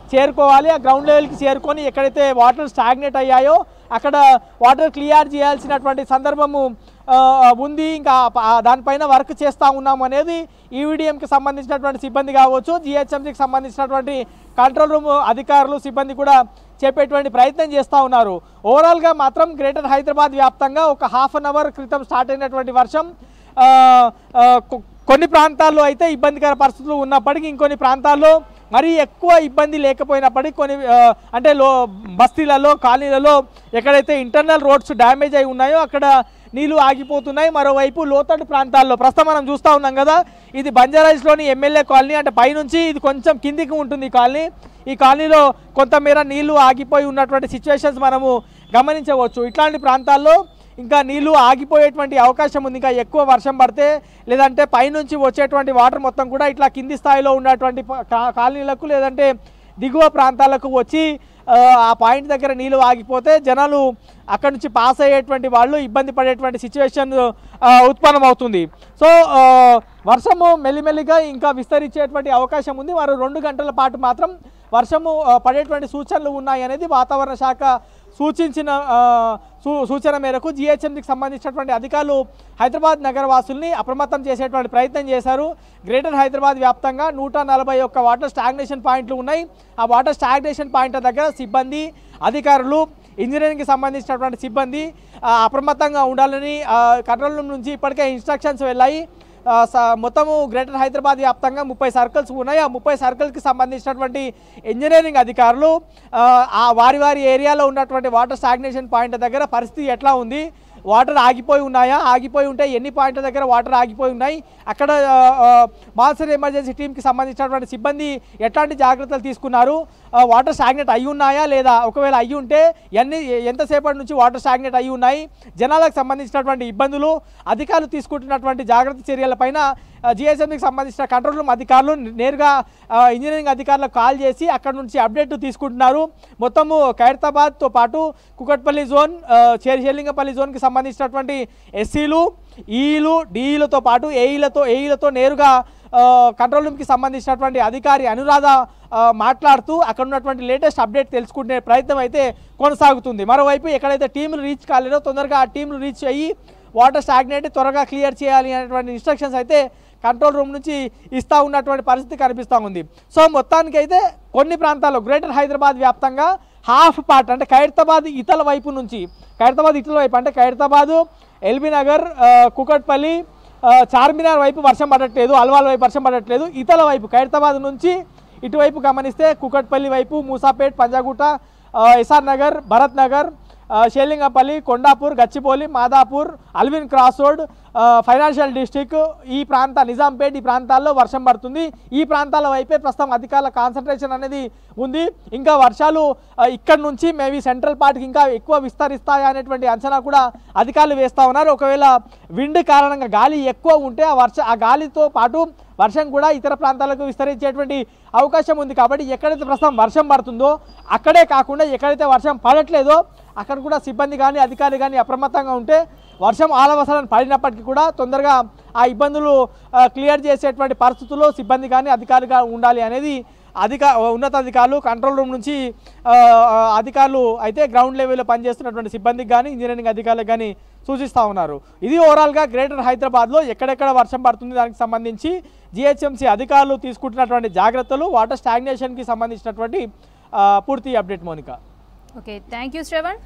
చేరుకోవాలి ఆ గ్రౌండ్ లెవెల్కి చేరుకొని ఎక్కడైతే వాటర్ స్టాగ్నేట్ అయ్యాయో అక్కడ వాటర్ క్లియర్ చేయాల్సినటువంటి సందర్భము ఆ, ఉంది ఇంకా ప- దానిపైన వర్క్ చేస్తూ ఉన్నాం అనేది ఈవీడిఎంకి సంబంధించినటువంటి సిబ్బంది కావచ్చు జిహెచ్ఎంసీకి సంబంధించినటువంటి కంట్రోల్ రూమ్ అధికారులు సిబ్బంది కూడా చెప్పేటువంటి ప్రయత్నం చేస్తూ ఉన్నారు ఓవరాల్గా మాత్రం గ్రేటర్ హైదరాబాద్ వ్యాప్తంగా ఒక హాఫ్ అన్ అవర్ క్రితం స్టార్ట్ అయినటువంటి వర్షం ఆ, ఆ, కొ- కొన్ని ప్రాంతాల్లో అయితే ఇబ్బందికర పరిస్థితులు ఉన్నప్పటికీ ఇంకొన్ని ప్రాంతాల్లో మరీ ఎక్కువ ఇబ్బంది లేకపోయినప్పటికీ కొన్ని ఆ, అంటే లో బస్తీలలో కాలనీలలో ఎక్కడైతే ఇంటర్నల్ రోడ్స్ డ్యామేజ్ అయి ఉన్నాయో అక్కడ నీళ్లు ఆగిపోతున్నాయి మరోవైపు లోతట్టు ప్రాంతాల్లో ప్రస్తుతం మనం చూస్తూ ఉన్నాం కదా ఇది బంజారాయిస్లోని ఎమ్మెల్యే కాలనీ అంటే పైనుంచి ఇది కొంచెం కిందికి ఉంటుంది ఈ కాలనీ ఈ కాలనీలో కొంతమేర నీళ్లు ఆగిపోయి ఉన్నటువంటి సిచ్యువేషన్స్ మనము గమనించవచ్చు ఇట్లాంటి ప్రాంతాల్లో ఇంకా నీళ్లు ఆగిపోయేటువంటి అవకాశం ఉంది ఇంకా ఎక్కువ వర్షం పడితే లేదంటే పైనుంచి వచ్చేటువంటి వాటర్ మొత్తం కూడా ఇట్లా కింది స్థాయిలో ఉన్నటువంటి ప- కా- కాలనీలకు లేదంటే దిగువ ప్రాంతాలకు వచ్చి ఆ, ఆ పాయింట్ దగ్గర నీళ్లు ఆగిపోతే జనాలు అక్కడ నుంచి పాస్ అయ్యేటువంటి వాళ్ళు ఇబ్బంది పడేటువంటి సిచ్యువేషన్ ఉత్పన్నం అవుతుంది సో ఆ, వర్షము మెల్లిమెల్లిగా ఇంకా విస్తరించేటువంటి అవకాశం ఉంది మరో రెండు గంటల పాటు మాత్రం వర్షము ఆ, పడేటువంటి సూచనలు ఉన్నాయి అనేది వాతావరణ శాఖ సూచించిన ఆ, సూ సూచన మేరకు జిహెచ్ఎంసీకి సంబంధించినటువంటి అధికారులు హైదరాబాద్ నగర వాసుల్ని అప్రమత్తం చేసేటువంటి ప్రయత్నం చేశారు గ్రేటర్ హైదరాబాద్ వ్యాప్తంగా నూట నలభై ఒక్క వాటర్ స్టాగ్నేషన్ పాయింట్లు ఉన్నాయి ఆ వాటర్ స్టాగ్నేషన్ పాయింట్ల దగ్గర సిబ్బంది అధికారులు ఇంజనీరింగ్కి సంబంధించినటువంటి సిబ్బంది ఆ, అప్రమత్తంగా ఉండాలని ఆ, కంట్రోల్ రూమ్ నుంచి ఇప్పటికే ఇన్స్ట్రక్షన్స్ వెళ్ళాయి ఆ, స- మొత్తము గ్రేటర్ హైదరాబాద్ వ్యాప్తంగా ముప్పై సర్కిల్స్ ఉన్నాయి ఆ ముప్పై సర్కిల్కి సంబంధించినటువంటి ఇంజనీరింగ్ అధికారులు ఆ, ఆ వారి వారి ఏరియాలో ఉన్నటువంటి వాటర్ స్టాగ్నేషన్ పాయింట్ దగ్గర పరిస్థితి ఎట్లా ఉంది వాటర్ ఆగిపోయి ఉన్నాయా ఆగిపోయి ఉంటే ఎన్ని పాయింట్ల దగ్గర వాటర్ ఆగిపోయి ఉన్నాయి అక్కడ మాన్సూన్ ఎమర్జెన్సీ టీంకి సంబంధించినటువంటి సిబ్బంది ఎట్లాంటి జాగ్రత్తలు తీసుకున్నారు ఆ, వాటర్ స్టాగ్నేట్ అయి ఉన్నాయా లేదా ఒకవేళ అయ్యి ఉంటే ఎన్ని ఎంతసేపటి నుంచి వాటర్ స్టాగ్నేట్ అయి ఉన్నాయి జనాలకు సంబంధించినటువంటి ఇబ్బందులు అధికారులు తీసుకుంటున్నటువంటి జాగ్రత్త చర్యలపైన జిఎస్ఎంకి సంబంధించిన కంట్రోల్ రూమ్ అధికారులు నేరుగా ఆ, ఇంజనీరింగ్ అధికారులకు కాల్ చేసి అక్కడ నుంచి అప్డేట్ తీసుకుంటున్నారు మొత్తము ఖైరతాబాద్తో పాటు కుకట్పల్లి జోన్ ఆ, చేరిశేలింగపల్లి జోన్కి సంబంధించినటువంటి ఎస్సీలు ఈలు డిఈలతో పాటు ఏఈలతో ఏఈలతో నేరుగా ఆ, కంట్రోల్ రూమ్కి సంబంధించినటువంటి అధికారి అనురాధ ఆ, మాట్లాడుతూ అక్కడ ఉన్నటువంటి లేటెస్ట్ అప్డేట్ తెలుసుకునే ప్రయత్నం అయితే కొనసాగుతుంది మరోవైపు ఎక్కడైతే టీంలు రీచ్ కాలేదో తొందరగా ఆ టీంలు రీచ్ అయ్యి వాటర్ స్టాగ్నేట్ త్వరగా క్లియర్ చేయాలి అనేటువంటి ఇన్స్ట్రక్షన్స్ అయితే కంట్రోల్ రూమ్ నుంచి ఇస్తూ ఉన్నటువంటి పరిస్థితి కనిపిస్తూ ఉంది సో మొత్తానికైతే కొన్ని ప్రాంతాల్లో గ్రేటర్ హైదరాబాద్ వ్యాప్తంగా హాఫ్ పార్ట్ అంటే ఖైరతాబాద్ ఇతల వైపు నుంచి ఖైరతాబాద్ ఇతల వైపు అంటే ఖైరతాబాదు ఎల్బీ నగర్ ఆ, కుకట్పల్లి ఆ, చార్మినార్ వైపు వర్షం పడట్లేదు అల్వాల్ వైపు వర్షం పడట్లేదు ఇతల వైపు ఖైరతాబాద్ నుంచి ఇటువైపు గమనిస్తే కుకట్పల్లి వైపు మూసాపేట్ పంజాగుట్ట ఆ, ఎస్ఆర్ నగర్ భరత్ నగర్ ఆ, Serilingampally Kondapur Gachibowli Madhapur Allwyn cross road ఆ, ఫైనాన్షియల్ డిస్టిక్ ఈ ప్రాంత నిజాంపేట్ ఈ ప్రాంతాల్లో వర్షం పడుతుంది ఈ ప్రాంతాల వైపే ప్రస్తుతం అధికారుల కాన్సన్ట్రేషన్ అనేది ఉంది ఇంకా వర్షాలు ఆ, ఇక్కడ నుంచి మేబీ సెంట్రల్ పార్ట్కి ఇంకా ఎక్కువ విస్తరిస్తాయా అనేటువంటి అంచనా కూడా అధికారులు వేస్తూ ఉన్నారు ఒకవేళ విండ్ కారణంగా గాలి ఎక్కువ ఉంటే ఆ వర్ష ఆ గాలితో పాటు వర్షం కూడా ఇతర ప్రాంతాలకు విస్తరించేటువంటి అవకాశం ఉంది కాబట్టి ఎక్కడైతే ప్రస్తుతం వర్షం పడుతుందో అక్కడే కాకుండా ఎక్కడైతే వర్షం పడట్లేదో అక్కడ కూడా సిబ్బంది కానీ అధికారులు కానీ అప్రమత్తంగా ఉంటే వర్షం ఆలవసరం పడినప్పటికీ కూడా తొందరగా ఆ ఇబ్బందులు ఆ, క్లియర్ చేసేటువంటి పరిస్థితుల్లో సిబ్బంది కానీ అధికారులుగా ఉండాలి అనేది అధిక ఉన్నతాధికారులు కంట్రోల్ రూమ్ నుంచి ఆ, ఆ, అధికారులు అయితే గ్రౌండ్ లెవెల్లో పనిచేస్తున్నటువంటి సిబ్బందికి కానీ ఇంజనీరింగ్ అధికారులకు కానీ సూచిస్తూ ఉన్నారు ఇది ఓవరాల్గా గ్రేటర్ హైదరాబాద్లో ఎక్కడెక్కడ వర్షం పడుతుంది దానికి సంబంధించి జిహెచ్ఎంసీ అధికారులు తీసుకుంటున్నటువంటి జాగ్రత్తలు వాటర్ స్టాగ్నేషన్కి సంబంధించినటువంటి ఆ, పూర్తి update Monika okay thank you Shravan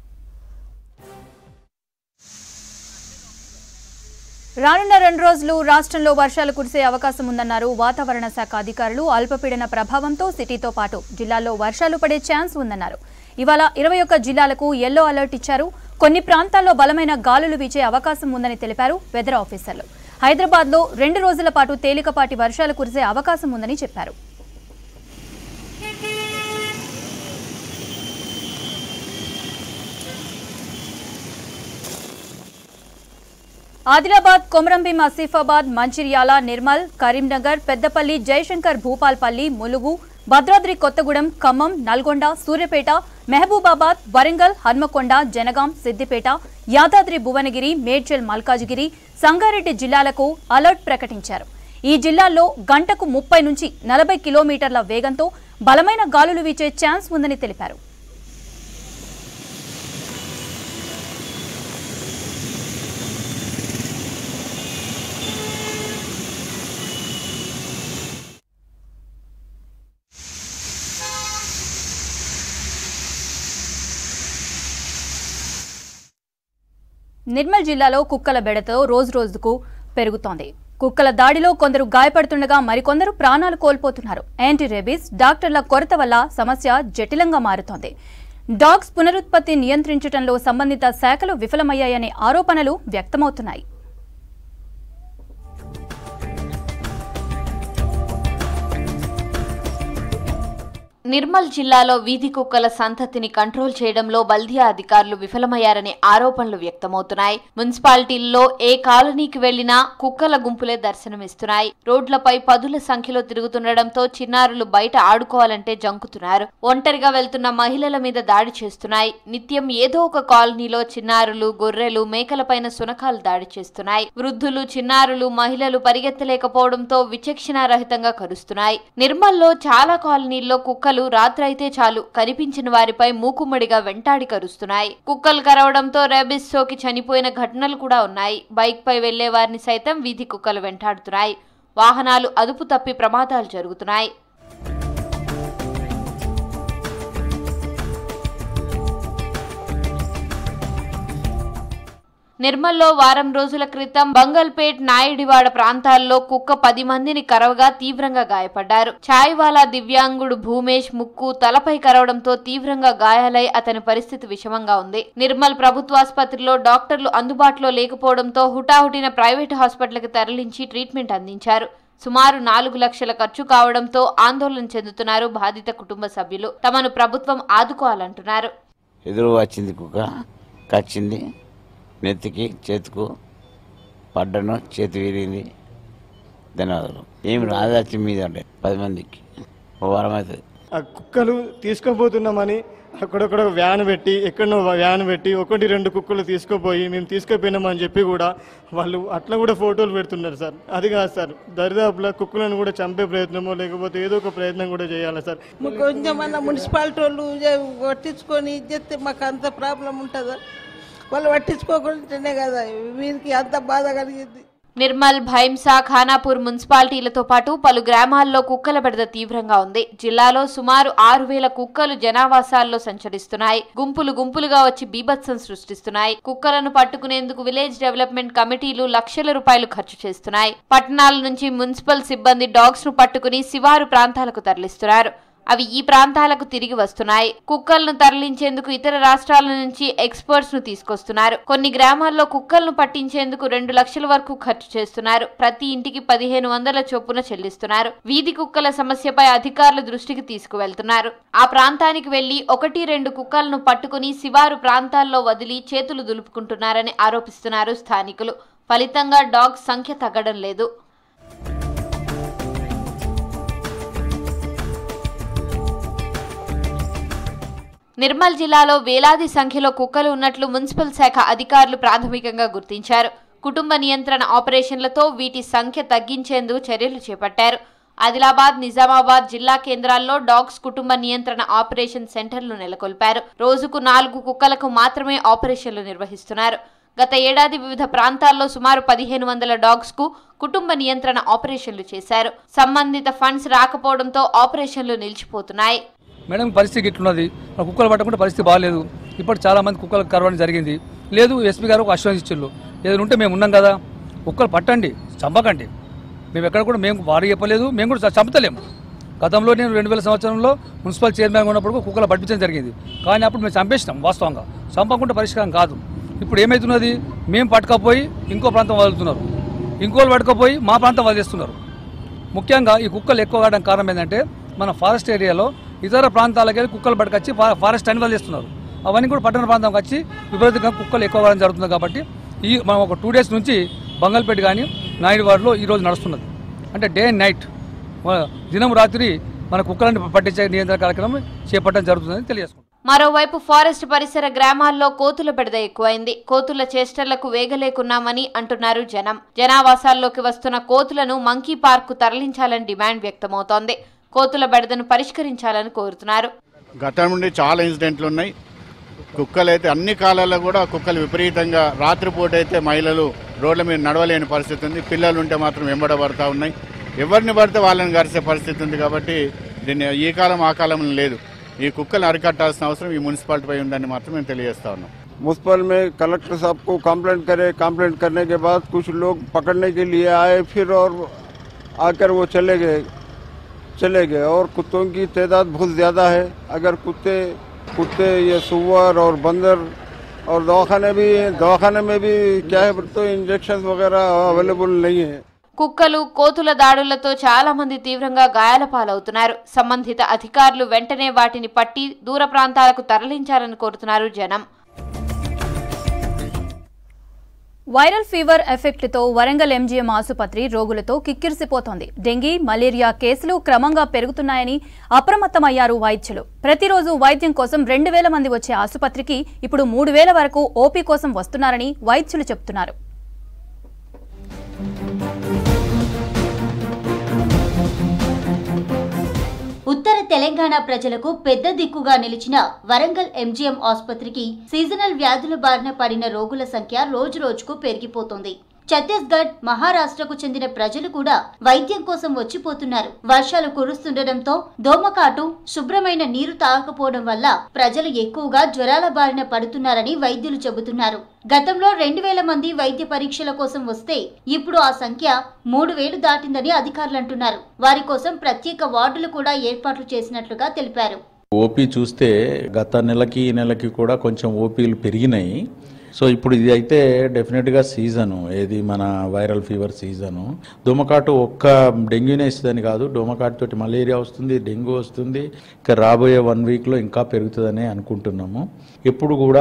రానున్న రెండు రోజులు రాష్ట్రంలో వర్షాలు కురిసే అవకాశం ఉందన్నారు వాతావరణ శాఖ అధికారులు అల్పపీడన ప్రభావంతో సిటీతో పాటు జిల్లాల్లో వర్షాలు పడే ఛాన్స్ ఉందన్నారు ఇవాళ ఇరవై ఒక్క జిల్లాలకు ఎల్లో అలర్ట్ ఇచ్చారు కొన్ని ప్రాంతాల్లో బలమైన గాలులు వీచే అవకాశం ఉందని తెలిపారు వెదర్ ఆఫీసర్లు హైదరాబాద్లో రెండు రోజుల పాటు తేలికపాటి వర్షాలు కురిసే అవకాశం ఉందని చెప్పారు ఆదిలాబాద్ కొమరంభీం ఆసిఫాబాద్ మంచిర్యాల నిర్మల్ కరీంనగర్ పెద్దపల్లి జయశంకర్ భూపాల్పల్లి ములుగు భద్రాద్రి కొత్తగూడెం ఖమ్మం నల్గొండ సూర్యపేట మహబూబాబాద్ వరంగల్ హన్మకొండ జనగాం సిద్దిపేట యాదాద్రి భువనగిరి మేడ్చల్ మల్కాజిగిరి సంగారెడ్డి జిల్లాలకు అలర్ట్ ప్రకటించారు ఈ జిల్లాల్లో గంటకు ముప్పై నుంచి నలభై కిలోమీటర్ల వేగంతో బలమైన గాలులు వీచే ఛాన్స్ ఉందని తెలిపారు నిర్మల్ జిల్లాలో కుక్కల బెడతో రోజు రోజుకు పెరుగుతోంది కుక్కల దాడిలో కొందరు గాయపడుతుండగా మరికొందరు ప్రాణాలు కోల్పోతున్నారు యాంటీ రేబీస్ డాక్టర్ల కొరత వల్ల సమస్య జటిలంగా మారుతోంది డాగ్స్ పునరుత్పత్తి నియంత్రించడంలో సంబంధిత శాఖలు విఫలమయ్యాయనే ఆరోపణలు వ్యక్తమవుతున్నాయి నిర్మల్ జిల్లాలో వీధి కుక్కల సంతతిని కంట్రోల్ చేయడంలో బల్దియా అధికారులు విఫలమయ్యారనే ఆరోపణలు వ్యక్తమవుతున్నాయి మున్సిపాలిటీల్లో ఏ కాలనీకి వెళ్లినా కుక్కల గుంపులే దర్శనమిస్తున్నాయి రోడ్లపై పదుల సంఖ్యలో తిరుగుతుండటంతో చిన్నారులు బయట ఆడుకోవాలంటే జంకుతున్నారు ఒంటరిగా వెళ్తున్న మహిళల మీద దాడి చేస్తున్నాయి నిత్యం ఏదో ఒక కాలనీలో చిన్నారులు గొర్రెలు మేకలపైన సునకాలు దాడి చేస్తున్నాయి వృద్ధులు చిన్నారులు మహిళలు పరిగెత్తలేకపోవడంతో విచక్షణారహితంగా కరుస్తున్నాయి నిర్మల్లో చాలా కాలనీల్లో కుక్కలు రాత్రైతే చాలు కనిపించిన వారిపై మూకుమ్మడిగా వెంటాడి కరుస్తున్నాయి కుక్కలు కరవడంతో రేబిస్ సోకి చనిపోయిన ఘటనలు కూడా ఉన్నాయి బైక్ పై వెళ్లే వారిని సైతం వీధి కుక్కలు వెంటాడుతున్నాయి వాహనాలు అదుపు తప్పి ప్రమాదాలు జరుగుతున్నాయి నిర్మల్లో వారం రోజుల క్రితం బంగల్పేట్ నాయుడివాడ ప్రాంతాల్లో కుక్క పది మందిని కరవగా తీవ్రంగా గాయపడ్డారు ఛాయ్వాలా దివ్యాంగుడు భూమేష్ ముక్కు తలపై కరవడంతో తీవ్రంగా గాయాలై అతని పరిస్థితి విషమంగా ఉంది నిర్మల్ ప్రభుత్వాసుపత్రిలో డాక్టర్లు అందుబాటులో లేకపోవడంతో హుటాహుటిన ప్రైవేటు హాస్పిటల్కి తరలించి ట్రీట్మెంట్ అందించారు సుమారు నాలుగు లక్షల ఖర్చు కావడంతో ఆందోళన చెందుతున్నారు బాధిత కుటుంబ సభ్యులు తమను ప్రభుత్వం ఆదుకోవాలంటున్నారు ఎదురు వచ్చింది కుక్క కచ్చింది నెత్తికి చేతుకు పడ్డను చేతి విరిగింది ధన్యవాదాలు ఏమి రాజాచి మీద ఉండే పది మందికి ఓ వారం అవుతుంది ఆ కుక్కలు తీసుకుపోతున్నామని అక్కడక్కడ వ్యాన్ పెట్టి ఎక్కడనో వ్యాన్ పెట్టి ఒకటి రెండు కుక్కలు తీసుకుపోయి మేము తీసుకుపోయినామని చెప్పి కూడా వాళ్ళు అట్లా కూడా ఫోటోలు పెడుతున్నారు సార్ అది కాదు సార్ దరిదాపులా కుక్కలను కూడా చంపే ప్రయత్నమో లేకపోతే ఏదో ఒక ప్రయత్నం కూడా చేయాలి సార్ కొంచెం అన్న మున్సిపాలిటీ వాళ్ళు జ- పట్టించుకొని ఇది చేస్తే మాకు అంత ప్రాబ్లం ఉంటుందా వాళ్ళు పట్టించుకోకుండానే కదా వీరికి అంత బాధ కలిగింది నిర్మల్ భైంసా ఖానాపూర్ మున్సిపాలిటీలతో పాటు పలు గ్రామాల్లో కుక్కల బెడద తీవ్రంగా ఉంది జిల్లాలో సుమారు ఆరు వేల కుక్కలు జనావాసాల్లో సంచరిస్తున్నాయి గుంపులు గుంపులుగా వచ్చి బీభత్సం సృష్టిస్తున్నాయి కుక్కలను పట్టుకునేందుకు విలేజ్ డెవలప్మెంట్ కమిటీలు లక్షల రూపాయలు ఖర్చు చేస్తున్నాయి పట్టణాల నుంచి మున్సిపల్ సిబ్బంది డాగ్స్ ను పట్టుకుని శివారు ప్రాంతాలకు తరలిస్తున్నారు అవి ఈ ప్రాంతాలకు తిరిగి వస్తున్నాయి కుక్కలను తరలించేందుకు ఇతర రాష్ట్రాల నుంచి ఎక్స్పర్ట్స్ ను తీసుకొస్తున్నారు కొన్ని గ్రామాల్లో కుక్కలను పట్టించేందుకు రెండు లక్షల వరకు ఖర్చు చేస్తున్నారు ప్రతి ఇంటికి పదిహేను వందల చొప్పున చెల్లిస్తున్నారు వీధి కుక్కల సమస్యపై అధికారుల దృష్టికి తీసుకువెళ్తున్నారు ఆ ప్రాంతానికి వెళ్లి ఒకటి రెండు కుక్కలను పట్టుకుని శివారు ప్రాంతాల్లో వదిలి చేతులు దులుపుకుంటున్నారని ఆరోపిస్తున్నారు స్థానికులు ఫలితంగా డాగ్స్ సంఖ్య తగ్గడం లేదు నిర్మల్ జిల్లాలో వేలాది సంఖ్యలో కుక్కలు ఉన్నట్లు మున్సిపల్ శాఖ అధికారులు ప్రాథమికంగా గుర్తించారు కుటుంబ నియంత్రణ ఆపరేషన్లతో వీటి సంఖ్య తగ్గించేందుకు చర్యలు చేపట్టారు ఆదిలాబాద్ నిజామాబాద్ జిల్లా కేంద్రాల్లో డాగ్స్ కుటుంబ నియంత్రణ ఆపరేషన్ సెంటర్లు నెలకొల్పారు రోజుకు నాలుగు కుక్కలకు మాత్రమే ఆపరేషన్లు నిర్వహిస్తున్నారు గత ఏడాది వివిధ ప్రాంతాల్లో సుమారు పదిహేను వందల డాగ్స్ కు కుటుంబ నియంత్రణ ఆపరేషన్లు చేశారు సంబంధిత ఫండ్స్ రాకపోవడంతో ఆపరేషన్లు నిలిచిపోతున్నాయి మేడం పరిస్థితి ఇట్లున్నది మన కుక్కలు పట్టకుండా పరిస్థితి బాగాలేదు ఇప్పుడు చాలా మంది కుక్కలు కరవడం జరిగింది లేదు ఎస్పీ గారు ఒక అశ్వాస్ ఇచ్చిళ్ళు ఏదైనా ఉంటే మేము ఉన్నాం కదా కుక్కలు పట్టండి చంపకండి మేము ఎక్కడ కూడా మేము వారు చెప్పలేదు మేము కూడా చంపుతలేము గతంలో నేను రెండు వేల సంవత్సరంలో మున్సిపల్ చైర్మన్ ఉన్నప్పుడు కూడా కుక్కలు పట్టించడం జరిగింది కానీ అప్పుడు మేము చంపేసినాం వాస్తవంగా చంపకుండా పరిష్కారం కాదు ఇప్పుడు ఏమవుతున్నది మేము పట్టుకపోయి ఇంకో ప్రాంతం వదులుతున్నారు ఇంకోళ్ళు పట్టుకపోయి మా ప్రాంతం వదిలేస్తున్నారు ముఖ్యంగా ఈ కుక్కలు ఎక్కువ కావడం కారణం ఏంటంటే మన ఫారెస్ట్ ఏరియాలో ఇతర ప్రాంతాలకు వెళ్ళి కుక్కలు పట్టుకొచ్చి ఫా- ఫారెస్ట్ అని వదిలేస్తున్నారు అవన్నీ కూడా పట్టణ ప్రాంతంకి వచ్చి విపరీతంగా కుక్కలు ఎక్కువ కావడం జరుగుతుంది కాబట్టి ఈ మనం ఒక టూ డేస్ నుంచి బంగల్పేట కానీ నాయుడు వారిలో ఈరోజు నడుస్తున్నది అంటే డే అండ్ నైట్ దినం రాత్రి మన కుక్కలను పట్టించే నియంత్రణ కార్యక్రమం చేపట్టడం జరుగుతుందని తెలియజేసుకుంటాం మరోవైపు ఫారెస్ట్ పరిసర గ్రామాల్లో కోతుల బెడద ఎక్కువైంది కోతుల చేష్టలకు వేగలేకున్నామని అంటున్నారు జనం జనావాసాల్లోకి వస్తున్న కోతులను మంకీ పార్కు తరలించాలని డిమాండ్ వ్యక్తమవుతోంది కోతుల బెడదను పరిష్కరించాలని కోరుతున్నారు గతం నుండి చాలా ఇన్సిడెంట్లు ఉన్నాయి కుక్కలు అయితే అన్ని కాలాల్లో కూడా కుక్కలు విపరీతంగా రాత్రిపూట అయితే మహిళలు రోడ్ల మీద నడవలేని పరిస్థితి ఉంది పిల్లలు ఉంటే మాత్రం వెంబడబడతా ఉన్నాయి ఎవరిని పడితే వాళ్ళని గరిసే పరిస్థితి ఉంది కాబట్టి దీన్ని ఈ కాలం ఆ కాలం లేదు ఈ కుక్కలు అరికట్టాల్సిన అవసరం ఈ మున్సిపాలిటీపై ఉందని మాత్రం మేము తెలియజేస్తా ఉన్నాం मुंसिपल में कलेक्टर साहब को कंप्लेंट करे कंप्लेंट करने के बाद कुछ लोग पकड़ने के लिए आए फिर और आकर वो चले गए चले गए और कुत्तों की तादाद बहुत ज़्यादा है अगर कुत्ते कुत्ते ये सुअर और बंदर और दवाखाने भी दवाखाने में भी क्या है तो इंजेक्शन वगैरह अवेलेबल नहीं है కుక్కలు కోతుల దాడులతో చాలా మంది తీవ్రంగా గాయాల పాలవుతున్నారు సంబంధిత అధికారులు వెంటనే వాటిని పట్టి దూర ప్రాంతాలకు తరలించాలని కోరుతున్నారు జనం వైరల్ ఫీవర్ ఎఫెక్ట్తో వరంగల్ ఎంజీఎం ఆసుపత్రి రోగులతో కిక్కిరిసిపోతోంది డెంగీ మలేరియా కేసులు క్రమంగా పెరుగుతున్నాయని అప్రమత్తమయ్యారు వైద్యులు ప్రతిరోజు వైద్యం కోసం రెండు వేల మంది వచ్చే ఆసుపత్రికి ఇప్పుడు మూడు వేల వరకు ఓపీ కోసం వస్తున్నారని వైద్యులు చెబుతున్నారు ఉత్తర తెలంగాణ ప్రజలకు పెద్ద దిక్కుగా నిలిచిన వరంగల్ ఎంజీఎం ఆసుపత్రికి సీజనల్ వ్యాధుల బారిన పడిన రోగుల సంఖ్య రోజు రోజుకు పెరిగిపోతోంది ఛత్తీస్గఢ్ మహారాష్ట్రకు చెందిన ప్రజలు కూడా వైద్యం కోసం వచ్చిపోతున్నారు వర్షాలు కురుస్తుండటంతో దోమకాటు శుభ్రమైన నీరు తాగకపోవడం వల్ల ప్రజలు ఎక్కువగా జ్వరాల బారిన పడుతున్నారని వైద్యులు చెబుతున్నారు గతంలో రెండు వేల మంది వైద్య పరీక్షల కోసం వస్తే ఇప్పుడు ఆ సంఖ్య మూడు వేలు దాటిందని అధికారులు అంటున్నారు వారి కోసం ప్రత్యేక వార్డులు కూడా ఏర్పాట్లు చేసినట్లుగా తెలిపారు ఓపీ చూస్తే గత నెలకి ఈ నెలకి కూడా కొంచెం ఓపీలు పెరిగినాయి సో ఇప్పుడు ఇది అయితే డెఫినెట్గా సీజను ఏది మన వైరల్ ఫీవర్ సీజను దోమకాటు ఒక్క డెంగ్యూనే ఇస్తుందని కాదు డోమకాటు తోటి మలేరియా వస్తుంది డెంగ్యూ వస్తుంది ఇంకా రాబోయే వన్ వీక్లో ఇంకా పెరుగుతుందని అనుకుంటున్నాము ఎప్పుడు కూడా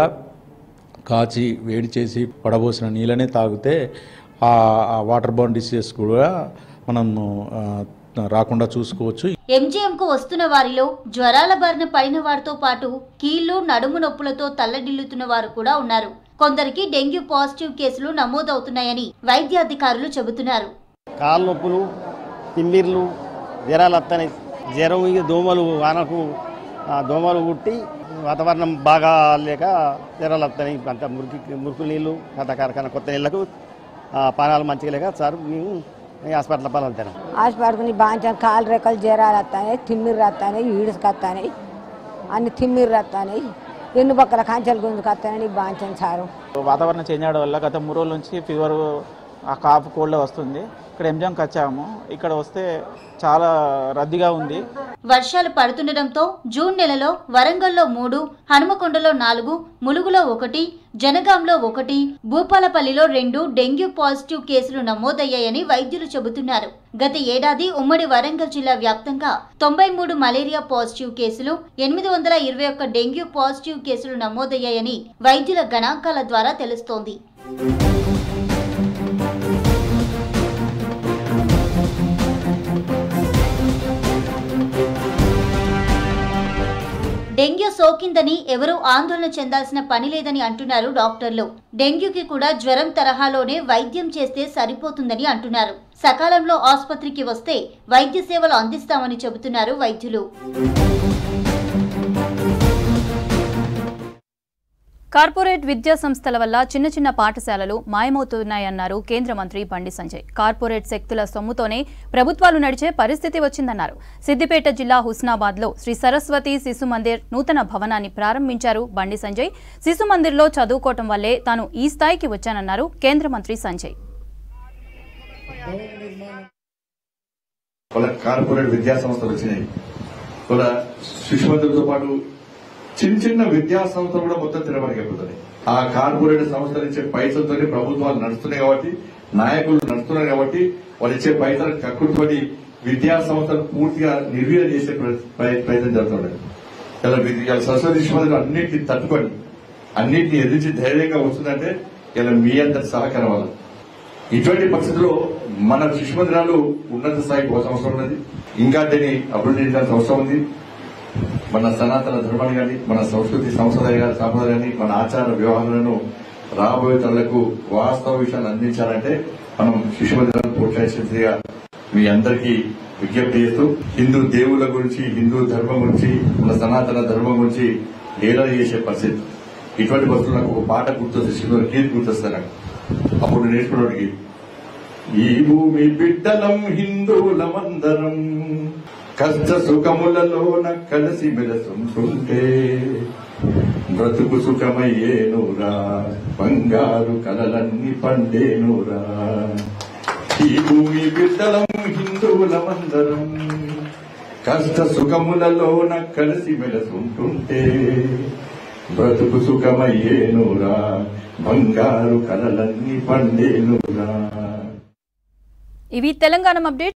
కాచి వేడి చేసి పడబోసిన నీళ్ళనే తాగితే ఆ వాటర్ బౌండ్ డిసీజెస్ కూడా మనము ఆ, రాకుండా చూసుకోవచ్చు ఎంజీఎంకు వస్తున్న వారిలో జ్వరాల బారిన పడిన వారితో పాటు కీళ్లు నడుము నొప్పులతో తల్లడిల్లుతున్న వారు కూడా ఉన్నారు కొందరికి డెంగ్యూ పాజిటివ్ కేసులు నమోదవుతున్నాయని వైద్యాధికారులు చెబుతున్నారు కాళ్ళ నొప్పులు తిమ్మిర్లు జ్వరాలు వస్తాయి జ్వరం ఇక దోమలు వానకు ఆ, దోమలు కుట్టి వాతావరణం బాగా లేక జ్వరాలు వస్తాయి అంత మురికి మురుకు నీళ్ళు అంత కార్ఖానా కొత్త నీళ్ళకు ఆ, పానాలు మంచిగా లేక సార్ మేము ఈ హాస్పిటల్ పాలంతాను హాస్పిటల్కి బాగా కాలు రెక్కలు జ్వరాలు వస్తాయి తిమ్మిర్రు వస్తాయి ఈడుసుకు వస్తాయి అన్ని తిమ్మిర్రు వస్తాయి ఎన్ని బక్కల కాంచెలు గుంజుకు వస్తాయని బాంచాను సారు వాతావరణం చేంజ్ అవడం వల్ల గత మూడు రోజుల నుంచి ఫీవర్ ఆ కాపు కోల్డ్ వస్తుంది ఇక్కడ ఎంజాంకి వచ్చాము ఇక్కడ వస్తే చాలా రద్దీగా ఉంది వర్షాలు పడుతుండటంతో జూన్ నెలలో వరంగల్లో మూడు హనుమకొండలో నాలుగు ములుగులో ఒకటి జనగాంలో ఒకటి భూపాలపల్లిలో రెండు డెంగ్యూ పాజిటివ్ కేసులు నమోదయ్యాయని వైద్యులు చెబుతున్నారు గత ఏడాది ఉమ్మడి వరంగల్ జిల్లా వ్యాప్తంగా తొంభై మూడు మలేరియా పాజిటివ్ కేసులు ఎనిమిది వందల ఇరవై ఒక్క డెంగ్యూ పాజిటివ్ కేసులు నమోదయ్యాయని వైద్యుల గణాంకాల ద్వారా తెలుస్తోంది డెంగ్యూ సోకిందని ఎవరూ ఆందోళన చెందాల్సిన పని లేదని అంటున్నారు డాక్టర్లు డెంగ్యూకి కూడా జ్వరం తరహాలోనే వైద్యం చేస్తే సరిపోతుందని అంటున్నారు సకాలంలో ఆసుపత్రికి వస్తే వైద్య సేవలు అందిస్తామని చెబుతున్నారు వైద్యులు కార్పొరేట్ విద్యా సంస్థల వల్ల చిన్న చిన్న పాఠశాలలు మాయమవుతున్నాయన్నారు కేంద్ర మంత్రి బండి సంజయ్ కార్పొరేట్ శక్తుల సొమ్ముతోనే ప్రభుత్వాలు నడిచే పరిస్థితి వచ్చిందన్నారు సిద్దిపేట జిల్లా హుస్నాబాద్లో శ్రీ సరస్వతి శిశు మందిర్ నూతన భవనాన్ని ప్రారంభించారు బండి సంజయ్ శిశు మందిర్లో చదువుకోవటం వల్లే తాను ఈ స్థాయికి వచ్చానన్నారు కేంద్ర మంత్రి సంజయ్ వాళ్ళ కార్పొరేట్ విద్యా సంస్థలు వచ్చినాయి వాళ్ళ శిశుమంతులతో పాటు చిన్న చిన్న విద్యా సంస్థలు కూడా మొత్తం తిరగబడిపోతున్నాయి ఆ కార్పొరేట్ సంస్థలు ఇచ్చే పైసలతోనే ప్రభుత్వాలు నడుస్తున్నాయి కాబట్టి నాయకులు నడుస్తున్నారు కాబట్టి వాళ్ళు ఇచ్చే పైసలు కక్కుడుతోటి విద్యా సంస్థలు పూర్తిగా నిర్వీర్యం చేసే ప్ర- ప్రయ- ప్రయత్నం జరుగుతున్నాయి ఇలా విద్య- ఇలా సరస్వతి శిశుమందిరం అన్నింటినీ తట్టుకొని అన్నింటినీ ఎదిరించి ధైర్యంగా వస్తుందంటే ఇలా మీ అందరి సహకారం వల్ల ఇటువంటి పరిస్థితుల్లో మన శిశుమందిరాలు ఉన్నత స్థాయికి పోవాల్సిన అవసరం ఉన్నది ఇంకా దీన్ని అభివృద్ధి చేయాల్సిన అవసరం ఉంది మన సనాతన ధర్మాన్ని కానీ మన సంస్కృతి సంప్రదాయ సంప్రదాయాలు కానీ మన ఆచార వ్యవహారాలను రాబోయే తరలకు వాస్తవ విషయాలు అందించాలంటే మనం శిశుమందిరాలను ప్రోత్సహించేదిగా మీ అందరికీ విజ్ఞప్తి చేస్తూ హిందూ దేవుళ్ళ గురించి హిందూ ధర్మం గురించి మన సనాతన ధర్మం గురించి హేళన చేసే పరిస్థితి ఇటువంటి వస్తువులు నాకు ఒక పాట గుర్తొస్తే శివ గీత గుర్తొస్తాను నాకు అప్పుడు నేర్చుకున్నవాడికి ఈ భూమి బిడ్డలం హిందువులమందరం కష్ట సుఖములలోన కలిసి మెలసుంటుంటే బ్రతుకు సుఖమయ్యేనురా బంగారు కలలన్నీ పండేనురా ఈ భూమి బిడ్డలం హిందువులమందరం కష్ట సుఖములలోన కలిసి మెలసుంటుంటే బ్రతుకు సుఖమయ్యేనురా బంగారు కలలన్నీ పండేనురా ఇవి తెలంగాణ అప్డేట్